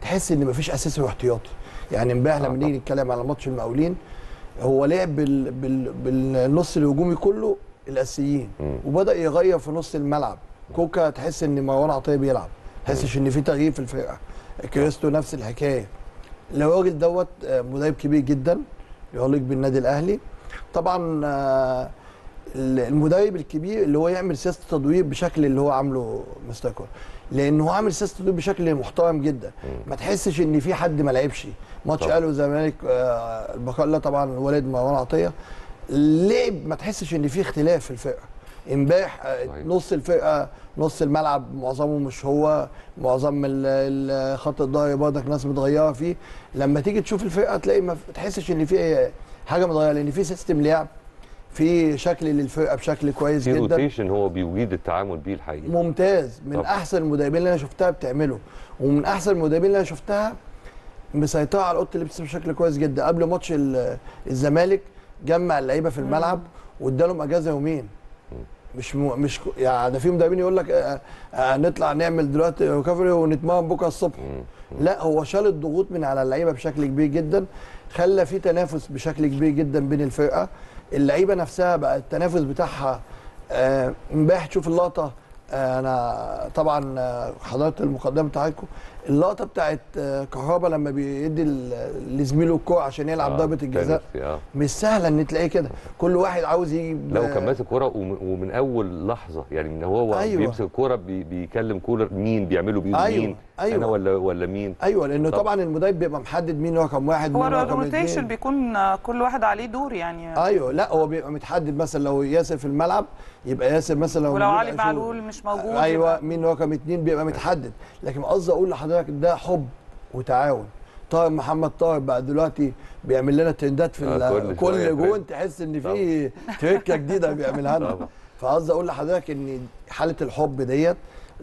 تحس ان مفيش اساسي واحتياطي يعني امبارح لما نيجي نتكلم على ماتش المقاولين هو لعب بال... بال... بالنص الهجومي كله الاساسيين وبدا يغير في نص الملعب كوكا تحس ان مروان عطيه بيلعب تحسش ان في تغيير في الفرقه كريستو نفس الحكايه الراجل دوت آه، مدرب كبير جدا يليق بالنادي الاهلي طبعا آه، المدرب الكبير اللي هو يعمل سياسه تدوير بشكل اللي هو عامله مستر كولر لان هو عامل سياسه تدوير بشكل محترم جدا ما تحسش ان في حد ما لعبش ماتش طبعا. اهلي والزمالك آه، البقاء الله طبعا ولد مروان عطيه لعب ما تحسش ان في اختلاف في الفرقه امبارح آه، نص الفرقه نص الملعب معظمه مش هو معظم ال- ال- خط الظهر برضك ناس متغيره فيه لما تيجي تشوف الفرقه تلاقي ما تحسش ان في حاجه متغيره لان في سيستم لعب في شكل للفرقه بشكل كويس في جدا روتيشن هو بيجيد التعامل بيه الحقيقه ممتاز من طبعا. احسن المدربين اللي انا شفتها بتعمله ومن احسن المدربين اللي انا شفتها مسيطره على اوضه اللبس بشكل كويس جدا قبل ماتش ال- الزمالك جمع اللعيبه في الملعب وادالهم اجازه يومين مش م... مش ك- يعني ده في مدربين يقول لك آه، آه، نطلع نعمل دلوقتي ريكفري ونتمرن بكره الصبح لا هو شال الضغوط من على اللعيبه بشكل كبير جدا خلى في تنافس بشكل كبير جدا بين الفرقه اللعيبه نفسها بقى التنافس بتاعها آه، امبارح تشوف اللقطه آه، انا طبعا آه، حضرت المقدمه بتاعتكم اللقطه بتاعت آه، كهربا لما بيدي ل- لزميله الكوره عشان يلعب آه، ضربه الجزاء تنس، آه. مش سهله ان تلاقيه كده كل واحد عاوز يجيب لو كان ماسك كوره وم- ومن اول لحظه يعني من هو أيوة. بيمسك الكوره بي بيكلم كولر مين بيعملوا بايده أيوة، مين أيوة. انا ولا ولا مين ايوه لانه طب. طبعا المدرب بيبقى محدد مين رقم واحد هو مين رقم الروتيشن اتنين بيكون آه، كل واحد عليه دور يعني ايوه لا هو بيبقى متحدد مثلا لو ياسر في الملعب يبقى ياسر مثلا لو ولو موجود علي أشوف. معلول مش موجود ايوه يبقى- مين رقم اتنين بيبقى متحدد لكن قصدي اقول لحضرتك ده حب وتعاون طاهر محمد طاهر بقى دلوقتي بيعمل لنا ترندات في آه، ال- كل شوية كل جون ترند. تحس ان في تركه جديده بيعملها لنا طبعا. فقصدي اقول لحضرتك ان حاله الحب ديت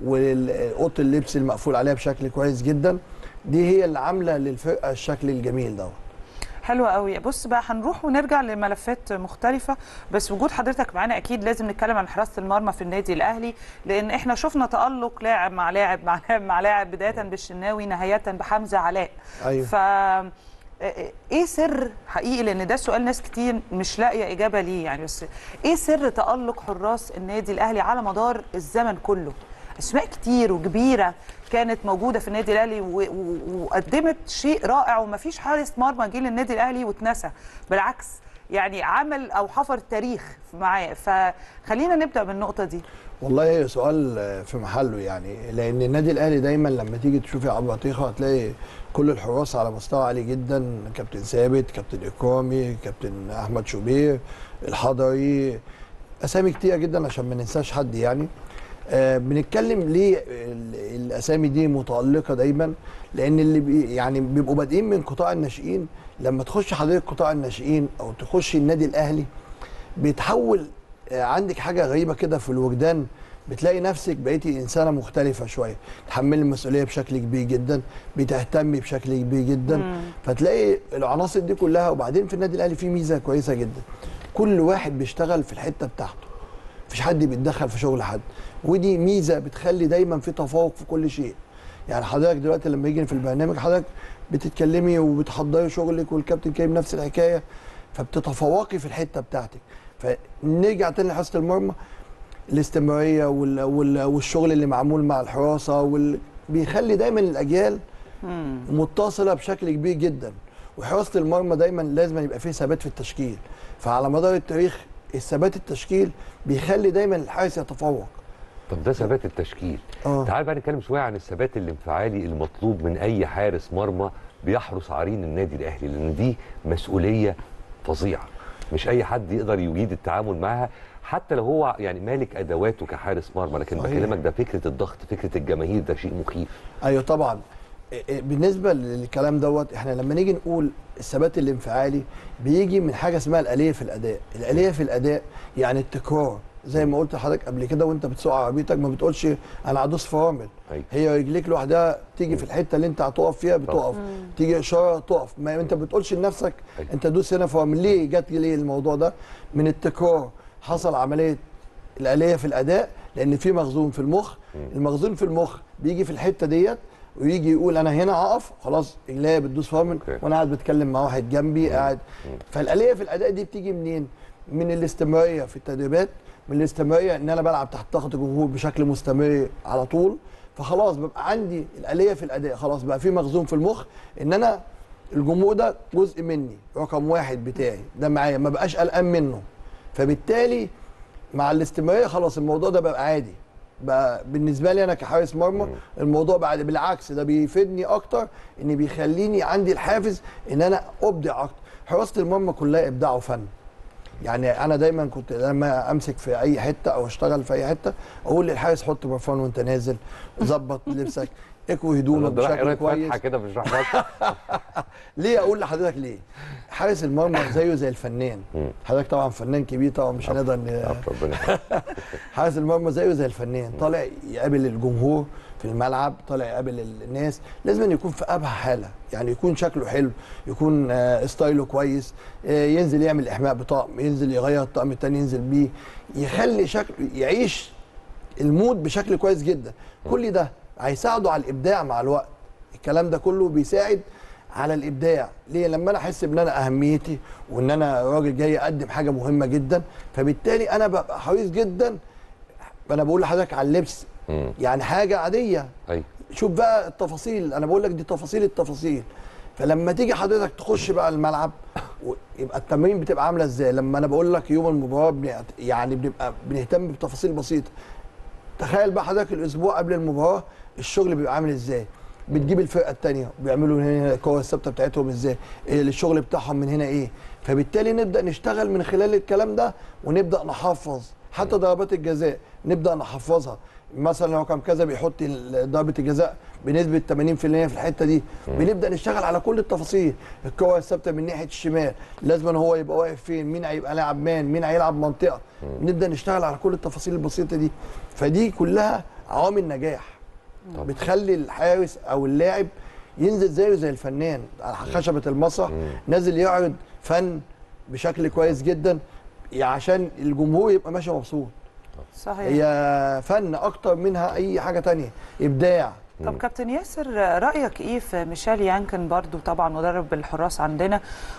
واوضه اللبس المقفول عليها بشكل كويس جدا دي هي اللي عامله للفرقه الشكل الجميل دوت حلوة قوي بص بقى هنروح ونرجع لملفات مختلفة بس وجود حضرتك معانا اكيد لازم نتكلم عن حراسة المرمى في النادي الاهلي لان احنا شفنا تألق لاعب مع لاعب مع لاعب مع لاعب بداية بالشناوي نهاية بحمزة علاء أيوة. ف ايه سر حقيقي لان ده سؤال ناس كتير مش لاقيه اجابه ليه يعني بس ايه سر تألق حراس النادي الاهلي على مدار الزمن كله اسماء كتير وكبيره كانت موجوده في النادي الاهلي و- و- وقدمت شيء رائع ومفيش حارس مرمى جه للنادي الاهلي واتنسى بالعكس يعني عمل او حفر التاريخ معاه فخلينا نبدا بالنقطه دي والله هي سؤال في محله يعني لان النادي الاهلي دايما لما تيجي تشوف يا عبد عطيخه هتلاقي كل الحراس على مستوى عالي جدا كابتن ثابت كابتن اكرامي كابتن احمد شوبير الحضري اسامي كتيره جدا عشان ما ننساش حد يعني آه بنتكلم ليه ال- الاسامي دي متالقه دايما لان اللي بي يعني بيبقوا بادئين من قطاع الناشئين لما تخش حضرتك قطاع الناشئين او تخش النادي الاهلي بيتحول آه، عندك حاجه غريبه كده في الوجدان بتلاقي نفسك بقيتي انسانه مختلفه شويه تحملي المسؤوليه بشكل كبير جدا بتهتمي بشكل كبير جدا مم. فتلاقي العناصر دي كلها وبعدين في النادي الاهلي في ميزه كويسه جدا كل واحد بيشتغل في الحته بتاعته مفيش حد بيتدخل في شغل حد ودي ميزه بتخلي دايما في تفوق في كل شيء يعني حضرتك دلوقتي لما يجي في البرنامج حضرتك بتتكلمي وبتحضري شغلك والكابتن كريم نفس الحكايه فبتتفوقي في الحته بتاعتك فنرجع تاني لحراسه المرمى الاستمراريه وال... وال... والشغل اللي معمول مع الحراسه وال... بيخلي دايما الاجيال متصله بشكل كبير جدا وحراسه المرمى دايما لازم يبقى فيه ثبات في التشكيل فعلى مدار التاريخ الثبات التشكيل بيخلي دايما الحارس يتفوق طب ده ثبات التشكيل آه. تعال بقى نتكلم شويه عن الثبات الانفعالي المطلوب من اي حارس مرمى بيحرس عرين النادي الاهلي لان دي مسؤوليه فظيعه مش اي حد يقدر يجيد التعامل معها حتى لو هو يعني مالك ادواته كحارس مرمى لكن صحيح. بكلمك ده فكره الضغط فكره الجماهير ده شيء مخيف ايوه طبعا إيه إيه بالنسبه للكلام دوت احنا لما نيجي نقول الثبات الانفعالي بيجي من حاجه اسمها الاليه في الاداء الاليه في الاداء يعني التكرار زي ما قلت لحضرتك قبل كده وانت بتسوق عربيتك ما بتقولش انا هدوس فرامل أيوة. هي رجليك لوحدها تيجي في الحته اللي انت هتقف فيها بتقف مم. تيجي اشاره تقف ما انت ما بتقولش لنفسك أيوة. انت دوس هنا فرامل ليه جت ليه الموضوع ده من التكرار حصل عمليه الاليه في الاداء لان في مخزون في المخ المخزون في المخ بيجي في الحته ديت ويجي يقول انا هنا هقف خلاص رجليا بتدوس فرامل وانا قاعد بتكلم مع واحد جنبي قاعد فالاليه في الاداء دي بتيجي منين؟ من الاستمراريه في التدريبات من الاستمراريه ان انا بلعب تحت ضغط الجمهور بشكل مستمر على طول فخلاص ببقى عندي الاليه في الاداء خلاص بقى في مخزون في المخ ان انا الجمهور ده جزء مني رقم واحد بتاعي ده معايا ما بقاش قلقان منه فبالتالي مع الاستمراريه خلاص الموضوع ده بقى عادي بقى بالنسبه لي انا كحارس مرمى الموضوع بقى بالعكس ده بيفيدني اكتر ان بيخليني عندي الحافز ان انا ابدع اكتر حراسه المرمى كلها ابداع وفن يعني انا دايما كنت لما امسك في اي حته او اشتغل في اي حته اقول للحارس حط برفان وانت نازل ظبط لبسك اكوي هدومك ده راح بشكل قرايه كويس فاتحه كده مش راح ليه اقول لحضرتك ليه حارس المرمى زيه زي الفنان حضرتك طبعا فنان كبير طبعا مش هنقدر ن- ربنا حارس المرمى زيه زي الفنان طالع يقابل الجمهور في الملعب طالع يقابل الناس لازم أن يكون في ابهى حاله يعني يكون شكله حلو يكون آه، ستايله كويس آه، ينزل يعمل احماء بطقم ينزل يغير الطقم التاني ينزل بيه يخلي شكله يعيش المود بشكل كويس جدا كل ده هيساعده على الابداع مع الوقت الكلام ده كله بيساعد على الابداع ليه لما انا احس ان انا اهميتي وان انا راجل جاي اقدم حاجه مهمه جدا فبالتالي انا ببقى حريص جدا انا بقول لحضرتك على اللبس يعني حاجه عاديه ايوه شوف بقى التفاصيل انا بقول لك دي تفاصيل التفاصيل فلما تيجي حضرتك تخش بقى الملعب يبقى التمرين بتبقى عامله ازاي لما انا بقول لك يوم المباراه بن- يعني بنبقى بنهتم بتفاصيل بسيطه تخيل بقى حضرتك الاسبوع قبل المباراه الشغل بيبقى عامل ازاي بتجيب الفرقه الثانيه بيعملوا من هنا القوه الثابته بتاعتهم ازاي إيه الشغل بتاعهم من هنا ايه فبالتالي نبدا نشتغل من خلال الكلام ده ونبدا نحفظ حتى ضربات الجزاء نبدا نحفظها مثلا لو كان كذا بيحط ال- ضربه الجزاء بنسبه 80% في الحته دي بنبدا نشتغل على كل التفاصيل الكره الثابته من ناحيه الشمال لازم أن هو يبقى واقف فين مين هيبقى لاعب مان مين هيلعب منطقه نبدا نشتغل على كل التفاصيل البسيطه دي فدي كلها عوامل نجاح بتخلي الحارس او اللاعب ينزل زيه زي الفنان على خشبه المسرح نازل يعرض فن بشكل كويس جدا عشان الجمهور يبقى ماشي مبسوط صحيح هي فن اكتر منها اي حاجه تانية ابداع طب كابتن ياسر رايك ايه في ميشيل يانكن برضو طبعا مدرب الحراس عندنا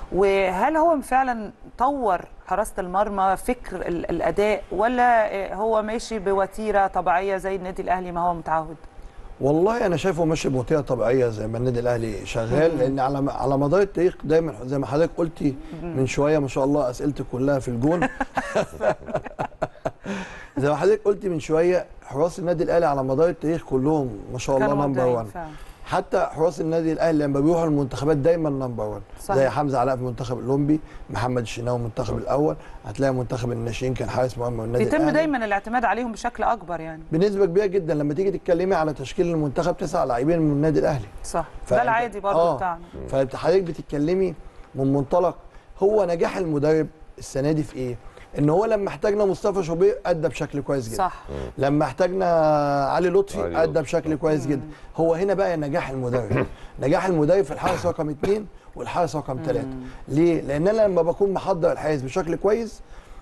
وهل هو فعلا طور حراسه المرمى فكر ال- الاداء ولا هو ماشي بوتيره طبيعيه زي النادي الاهلي ما هو متعود والله انا شايفه ماشي بوتيره طبيعيه زي ما النادي الاهلي شغال مم. لان على على مدار التاريخ دايما زي ما حضرتك قلتي من شويه ما شاء الله اسئلتك كلها في الجون زي ما حضرتك قلتي من شويه حراس النادي الاهلي على مدار التاريخ كلهم ما شاء الله كانوا نمبر مبدعين 1 فعلا. حتى حراس النادي الاهلي لما بيروحوا المنتخبات دايما نمبر 1 صحيح. زي حمزه علاء في المنتخب الاولمبي محمد الشناوي المنتخب الاول هتلاقي منتخب الناشئين كان حارس مرمى النادي بيتم الاهلي دايما الاعتماد عليهم بشكل اكبر يعني بنسبه كبيره جدا لما تيجي تتكلمي على تشكيل المنتخب تسع لاعبين من النادي الاهلي صح فأنت- ده العادي برضو آه. بتاعنا فحضرتك بتتكلمي من منطلق هو نجاح المدرب السنه دي في ايه؟ ان هو لما احتاجنا مصطفى شوبير ادى بشكل كويس جدا صح لما احتاجنا علي لطفي علي ادى بشكل كويس جدا هو هنا بقى نجاح المدرب نجاح المدرب في الحارس رقم اثنين والحارس رقم ثلاثه ليه؟ لان انا لما بكون محضر الحارس بشكل كويس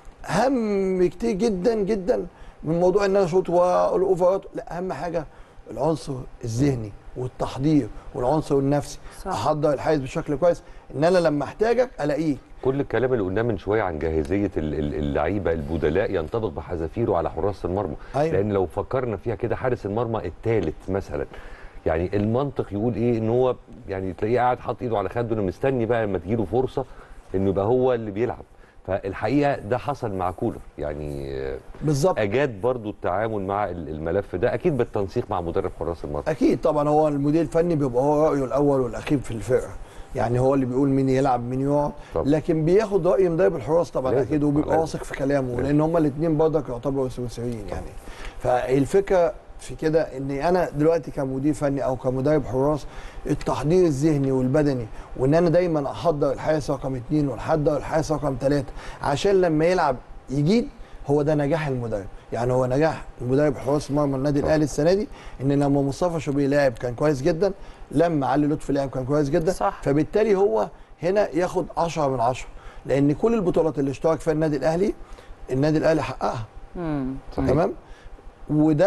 اهم كتير جدا جدا من موضوع ان انا اشوط والاوفرات لا اهم حاجه العنصر الذهني والتحضير والعنصر النفسي صح. احضر الحارس بشكل كويس ان انا لما احتاجك الاقيك كل الكلام اللي قلناه من شويه عن جاهزيه ال- ال- اللعيبه البدلاء ينطبق بحذافيره على حراس المرمى أيوة. لان لو فكرنا فيها كده حارس المرمى الثالث مثلا يعني المنطق يقول ايه ان هو يعني تلاقيه قاعد حاطط ايده على خده انه مستني بقى لما تجيله فرصه انه يبقى هو اللي بيلعب فالحقيقه ده حصل مع كولر يعني آه، بالظبط اجاد برضو التعامل مع ال- الملف ده اكيد بالتنسيق مع مدرب حراس المرمى اكيد طبعا هو المدير الفني بيبقى هو رايه الاول والاخير في الفرقه يعني هو اللي بيقول مين يلعب مين يقعد طبعا. لكن بياخد راي مدرب الحراس طبعا لازم. اكيد وبيبقى لازم. واثق في كلامه لان هما الاثنين برضك يعتبروا سويسريين يعني فالفكره في كده ان انا دلوقتي كمدير فني او كمدرب حراس التحضير الذهني والبدني وان انا دايما احضر الحارس رقم اثنين واحضر الحارس رقم ثلاثه عشان لما يلعب يجيد هو ده نجاح المدرب يعني هو نجاح مدرب حراس مرمى النادي الاهلي السنه دي ان لما مصطفى شوبير لاعب كان كويس جدا لما علي لطفي لاعب كان كويس جدا صح. فبالتالي هو هنا ياخد 10 من 10 لان كل البطولات اللي اشترك فيها النادي الاهلي النادي الاهلي حققها مم. تمام وده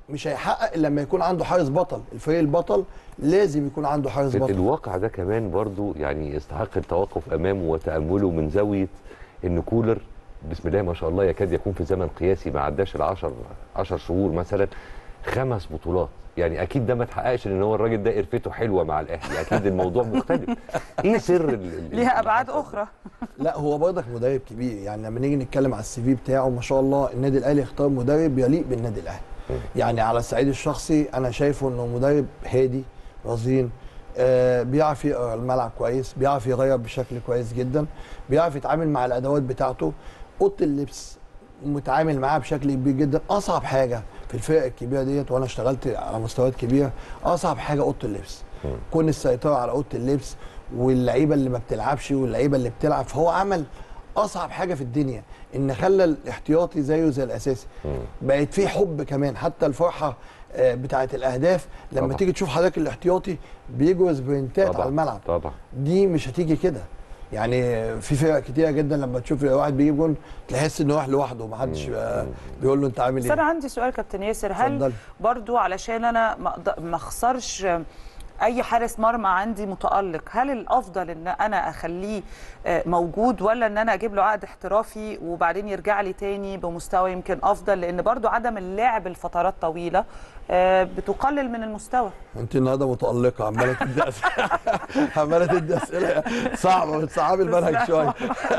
مش هيحقق الا لما يكون عنده حارس بطل الفريق البطل لازم يكون عنده حارس بطل الواقع ده كمان برضو يعني يستحق التوقف امامه وتامله من زاويه ان كولر بسم الله ما شاء الله يكاد يكون في زمن قياسي ما عداش ال 10 10 شهور مثلا خمس بطولات يعني اكيد ده ما اتحققش لان هو الراجل ده قرفته حلوه مع الاهلي اكيد الموضوع مختلف ايه سر ال- ال- ليها ابعاد اخرى لا هو برضك مدرب كبير يعني لما نيجي نتكلم على السي في بتاعه ما شاء الله النادي الاهلي اختار مدرب يليق بالنادي الاهلي يعني على الصعيد الشخصي انا شايفه انه مدرب هادي رزين آه بيعرف يقرا الملعب كويس بيعرف يغير بشكل كويس جدا بيعرف يتعامل مع الادوات بتاعته اوضه اللبس متعامل معاها بشكل كبير جدا اصعب حاجه في الفرق الكبيره ديت وانا اشتغلت على مستويات كبيره اصعب حاجه اوضه اللبس كون السيطره على اوضه اللبس واللعيبه اللي ما بتلعبش واللعيبه اللي بتلعب فهو عمل اصعب حاجه في الدنيا ان خلى الاحتياطي زيه زي الاساسي بقت في حب كمان حتى الفرحه آه، بتاعه الاهداف لما طبعا. تيجي تشوف حضرتك الاحتياطي بيجروا سبرنتات طبعا على الملعب طبعا دي مش هتيجي كده يعني في فرق كتيره جدا لما تشوف واحد بيجيب جون تحس انه راح لوحده ما حدش آه، بيقول له انت عامل بس انا ايه عندي سؤال كابتن ياسر هل اتفضلي. برضو علشان انا ما أقد- ما اخسرش اي حارس مرمى عندي متالق هل الافضل ان انا اخليه آه، موجود ولا ان انا اجيب له عقد احترافي وبعدين يرجع لي تاني بمستوى يمكن افضل لان برضو عدم اللعب لفترات طويله آه، بتقلل من المستوى انت النهارده متالقه عماله تدي اسئله عماله تدي اسئله صعبه بتصعبي المنهج شويه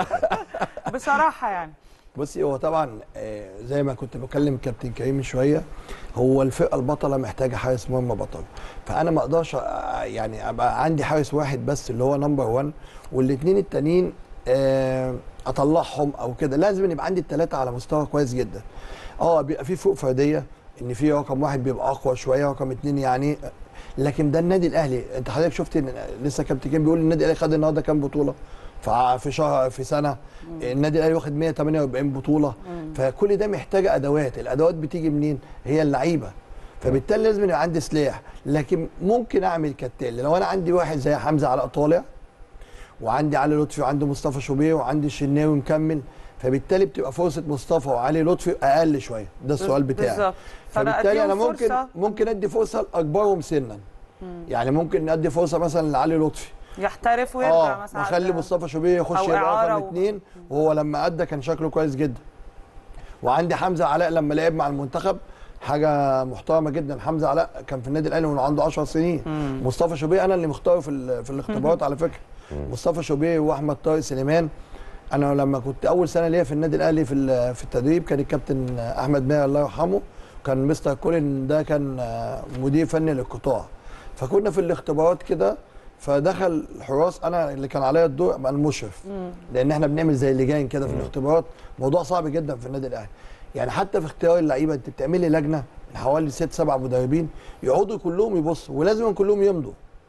بصراحه يعني بصي هو طبعا آه، زي ما كنت بكلم كابتن كريم من شويه هو الفرقه البطله محتاجه حارس مرمى بطل فانا ما اقدرش آه، يعني ابقى عندي حارس واحد بس اللي هو نمبر 1 والاثنين التانيين آه، اطلعهم او كده لازم يبقى عندي الثلاثه على مستوى كويس جدا اه بيبقى في فوق فرديه ان في رقم واحد بيبقى اقوى شويه رقم اثنين يعني لكن ده النادي الاهلي انت حضرتك شفت إن لسه كابتن كريم بيقول النادي الاهلي خد النهارده كام بطوله فع- في شهر في سنه النادي الاهلي واخد 148 بطوله فكل ده محتاج ادوات الادوات بتيجي منين هي اللعيبه فبالتالي لازم يبقى عندي سلاح لكن ممكن اعمل كالتالي لو انا عندي واحد زي حمزه علاء طالع وعندي علي لطفي وعندي مصطفى شوبيه وعندي الشناوي مكمل فبالتالي بتبقى فرصه مصطفى وعلي لطفي اقل شويه ده السؤال بتاعي بالظبط. فأنا فبالتالي انا أديهم ممكن فرصة. ممكن ادي فرصه لاكبرهم سنا يعني ممكن ادي فرصه مثلا لعلي لطفي يحترف ويرجع اه مثلا واخلي على- مصطفى شوبيه يخش أو يبقى إعارة رقم و- اثنين وهو لما ادى كان شكله كويس جدا وعندي حمزه علاء لما لعب مع المنتخب حاجه محترمه جدا حمزه علاء كان في النادي الاهلي وهو عنده 10 سنين مصطفى شوبيه انا اللي مختاره في ال- في الاختبارات على فكره مصطفى شوبيه واحمد طارق سليمان انا لما كنت اول سنه ليا في النادي الاهلي في ال- في التدريب كان الكابتن احمد ماهر الله يرحمه كان مستر كولين ده كان آه، مدير فني للقطاع فكنا في الاختبارات كده فدخل الحراس انا اللي كان عليا الدور ابقى المشرف لان احنا بنعمل زي لجان كده في الاختبارات موضوع صعب جدا في النادي الاهلي يعني حتى في اختيار اللعيبه انت بتعملي لجنه من حوالي ست سبع مدربين يقعدوا كلهم يبصوا ولازم كلهم يمضوا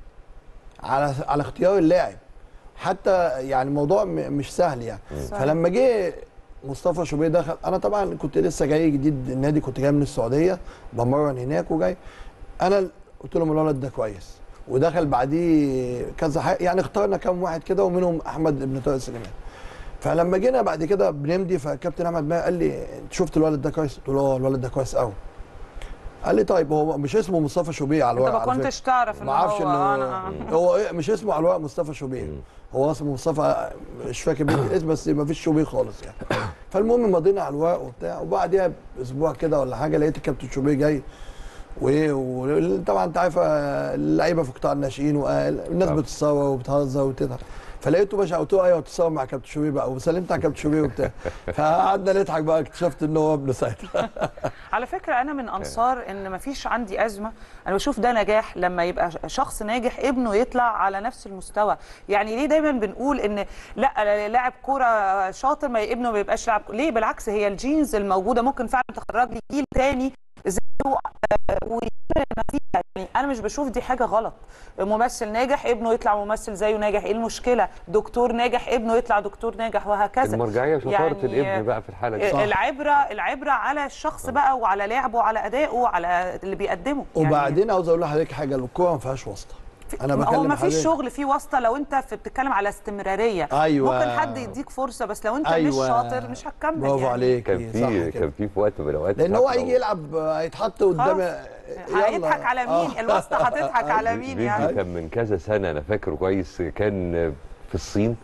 على على اختيار اللاعب حتى يعني الموضوع م- مش سهل يعني صحيح. فلما جه مصطفى شوبيه دخل انا طبعا كنت لسه جاي جديد النادي كنت جاي من السعوديه بمرن هناك وجاي انا قلت لهم الولد ده كويس ودخل بعديه كذا حاجه يعني اخترنا كام واحد كده ومنهم احمد بن طارق سليمان فلما جينا بعد كده بنمضي فالكابتن احمد ماهر قال لي انت شفت الولد ده كويس؟ قلت له اه الولد ده كويس قوي قال لي طيب هو مش اسمه مصطفى شوبيه على انت الورق ما على فكرة. كنتش تعرف ان ما اعرفش هو انه أنا- هو إيه مش اسمه على الورق مصطفى شوبير هو اسمه مصطفى مش فاكر بيت الاسم بس ما فيش شوبير خالص يعني فالمهم مضينا على الورق وبتاع وبعديها باسبوع كده ولا حاجه لقيت الكابتن شوبير جاي وايه وطبعا انت عارف اللعيبه في قطاع الناشئين والناس طبعا. بتتصور وبتهزر وتضحك فلقيته باشا قلت له ايوه تتصور مع كابتن شوبير بقى وسلمت على كابتن شوبير وبتاع فقعدنا نضحك بقى اكتشفت ان هو ابن ساعتها على فكره انا من انصار ان ما فيش عندي ازمه انا بشوف ده نجاح لما يبقى شخص ناجح ابنه يطلع على نفس المستوى يعني ليه دايما بنقول ان لا لاعب كوره شاطر ما ابنه ما يبقاش لاعب كورة. ليه بالعكس هي الجينز الموجوده ممكن فعلا تخرج لي جيل تاني زيه آه، ويعمل نتيجه يعني انا مش بشوف دي حاجه غلط ممثل ناجح ابنه يطلع ممثل زيه ناجح ايه المشكله دكتور ناجح ابنه يطلع دكتور ناجح وهكذا المرجعيه شطاره يعني الابن بقى في الحاله دي صح. العبره العبره على الشخص بقى وعلى لعبه وعلى ادائه وعلى اللي بيقدمه يعني وبعدين عاوز اقول لحضرتك حاجه الكوره ما فيهاش واسطه انا هو بكلم ما فيش حضرتك. شغل فيه واسطه لو انت في بتتكلم على استمراريه أيوة. ممكن حد يديك فرصه بس لو انت أيوة. مش شاطر مش هتكمل برافو يعني. عليك كان صح في كده كان في في وقت من الاوقات لان هو ساعات هيجي لو- يلعب هيتحط قدام هيضحك على مين الواسطه هتضحك على مين فيديو يعني كان من كذا سنه انا فاكره كويس كان في الصين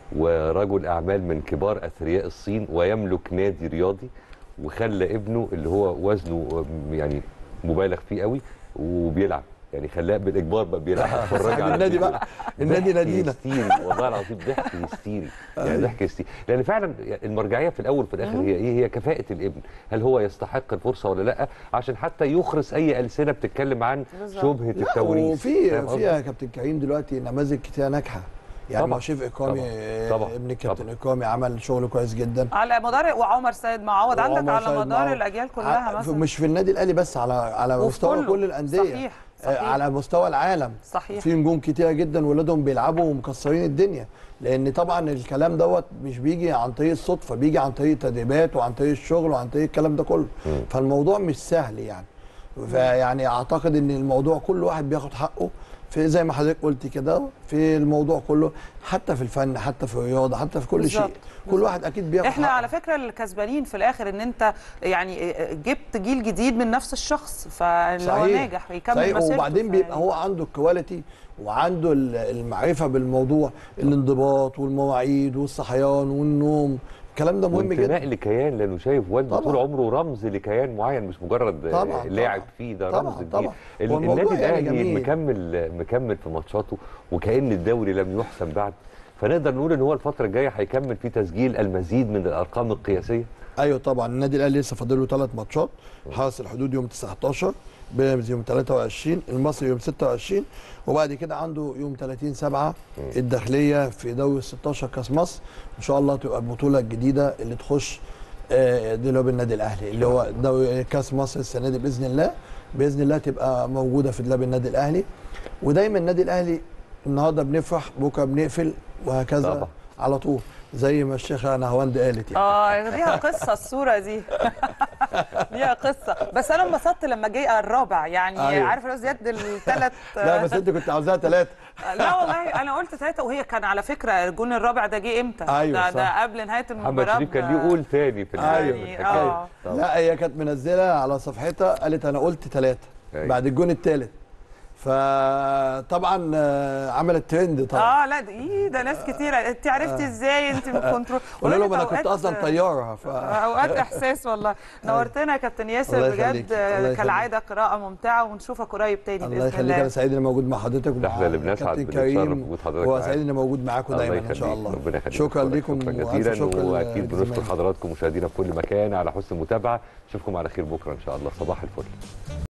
ورجل اعمال من كبار اثرياء الصين ويملك نادي رياضي وخلى ابنه اللي هو وزنه يعني مبالغ فيه قوي وبيلعب يعني خلاه بالاجبار بقى بيلعب اتفرج صاحب على النادي الفيديو. بقى. النادي ضحك نادينا. هستيري والله العظيم ضحك هستيري يعني ضحك هستيري لان فعلا المرجعيه في الاول وفي الاخر هي ايه هي كفاءه الابن هل هو يستحق الفرصه ولا لا عشان حتى يخرس اي السنه بتتكلم عن بالظبط. شبهه لا التوريث وفي فاهم في قصدي؟ يا كابتن كريم دلوقتي نماذج كتير ناجحه يعني طبعاً. ما شيف اكرامي طبعاً. آه، طبعاً. ابن الكابتن طبعاً. اكرامي عمل شغل كويس جدا على مدار وعمر سيد معوض عندك وعمر على سيد مدار معوض. الاجيال كلها ع- مثلا مش في النادي الاهلي بس على على وفي مستوى كله. كل الانديه صحيح، آه، صحيح. على مستوى العالم صحيح. في نجوم كتيره جدا ولادهم بيلعبوا ومكسرين الدنيا لان طبعا الكلام دوت مش بيجي عن طريق الصدفه بيجي عن طريق التدريبات وعن طريق الشغل وعن طريق الكلام ده كله فالموضوع مش سهل يعني فيعني اعتقد ان الموضوع كل واحد بياخد حقه في زي ما حضرتك قلت كده في الموضوع كله حتى في الفن حتى في الرياضه حتى في كل بالظبط، شيء كل واحد اكيد بياخد احنا حقه. على فكره الكسبانين في الاخر ان انت يعني جبت جيل جديد من نفس الشخص فاللي هو ناجح ويكمل صحيح مسيرته وبعدين بيبقى فيعني- هو عنده الكواليتي وعنده ال- المعرفه بالموضوع الانضباط والمواعيد والصحيان والنوم الكلام ده مهم وانتماء جدا لكيان لانه شايف والده طبعاً. طول عمره رمز لكيان معين مش مجرد آه، طبعاً، لاعب طبعاً. فيه ده طبعاً، رمز كبير طبعاً. ال- والموضوع النادي يعني الاهلي جميل. مكمل مكمل في ماتشاته وكأن الدوري لم يحسم بعد فنقدر نقول ان هو الفتره الجايه هيكمل في تسجيل المزيد من الارقام القياسيه ايوه طبعا النادي الاهلي لسه فاضل له ثلاث ماتشات حرس الحدود يوم 19 بيراميدز يوم 23 المصري يوم 26 وبعد كده عنده يوم 30 7 الداخليه في دوري ال 16 كاس مصر ان شاء الله تبقى البطوله الجديده اللي تخش آه، دلوقتي النادي الاهلي اللي هو دوري كاس مصر السنه دي باذن الله باذن الله تبقى موجوده في دولاب النادي الاهلي ودايما النادي الاهلي النهارده بنفرح بكره بنقفل وهكذا طبعا. على طول زي ما الشيخه نهاوند قالت يعني اه ليها قصه الصوره دي ليها قصه بس انا انبسطت لما جه الرابع يعني أيوة. عارف لو زياد الثلاث لا بس انت كنت عاوزاها ثلاثه لا والله انا قلت ثلاثه وهي كان على فكره الجون الرابع ده جه امتى؟ أيوة، ده, صح. ده قبل نهايه محمد المباراه شريف كان ب- ليه قول تاني في أيوة. الحكاية. آه. طبعاً. لا هي كانت منزله على صفحتها قالت انا قلت ثلاثه أيوة. بعد الجون الثالث فطبعا آه، عملت ترند طبعا اه لا ده ايه ده ناس كتيره انت عرفتي ازاي انت بكنترول قول لهم انا كنت اصلا طياره ف... اوقات احساس والله نورتنا يا كابتن ياسر الله بجد يخليك، الله يخليك. كالعاده قراءه ممتعه ونشوفك قريب تاني الله باذن يخليك الله انا سعيد اني موجود مع حضرتك ومع احنا اللي بنسعد كابتن بنتشرف كريم بوجود حضرتك هو معانا. سعيد اني موجود معاكم الله دايما ان شاء يخليك. الله ربنا يخليك شكرا أشكرك لكم شكرا وألف جزيلا شكر واكيد بنشكر لزمايلي. حضراتكم مشاهدينا في كل مكان على حسن المتابعه اشوفكم على خير بكره ان شاء الله صباح الفل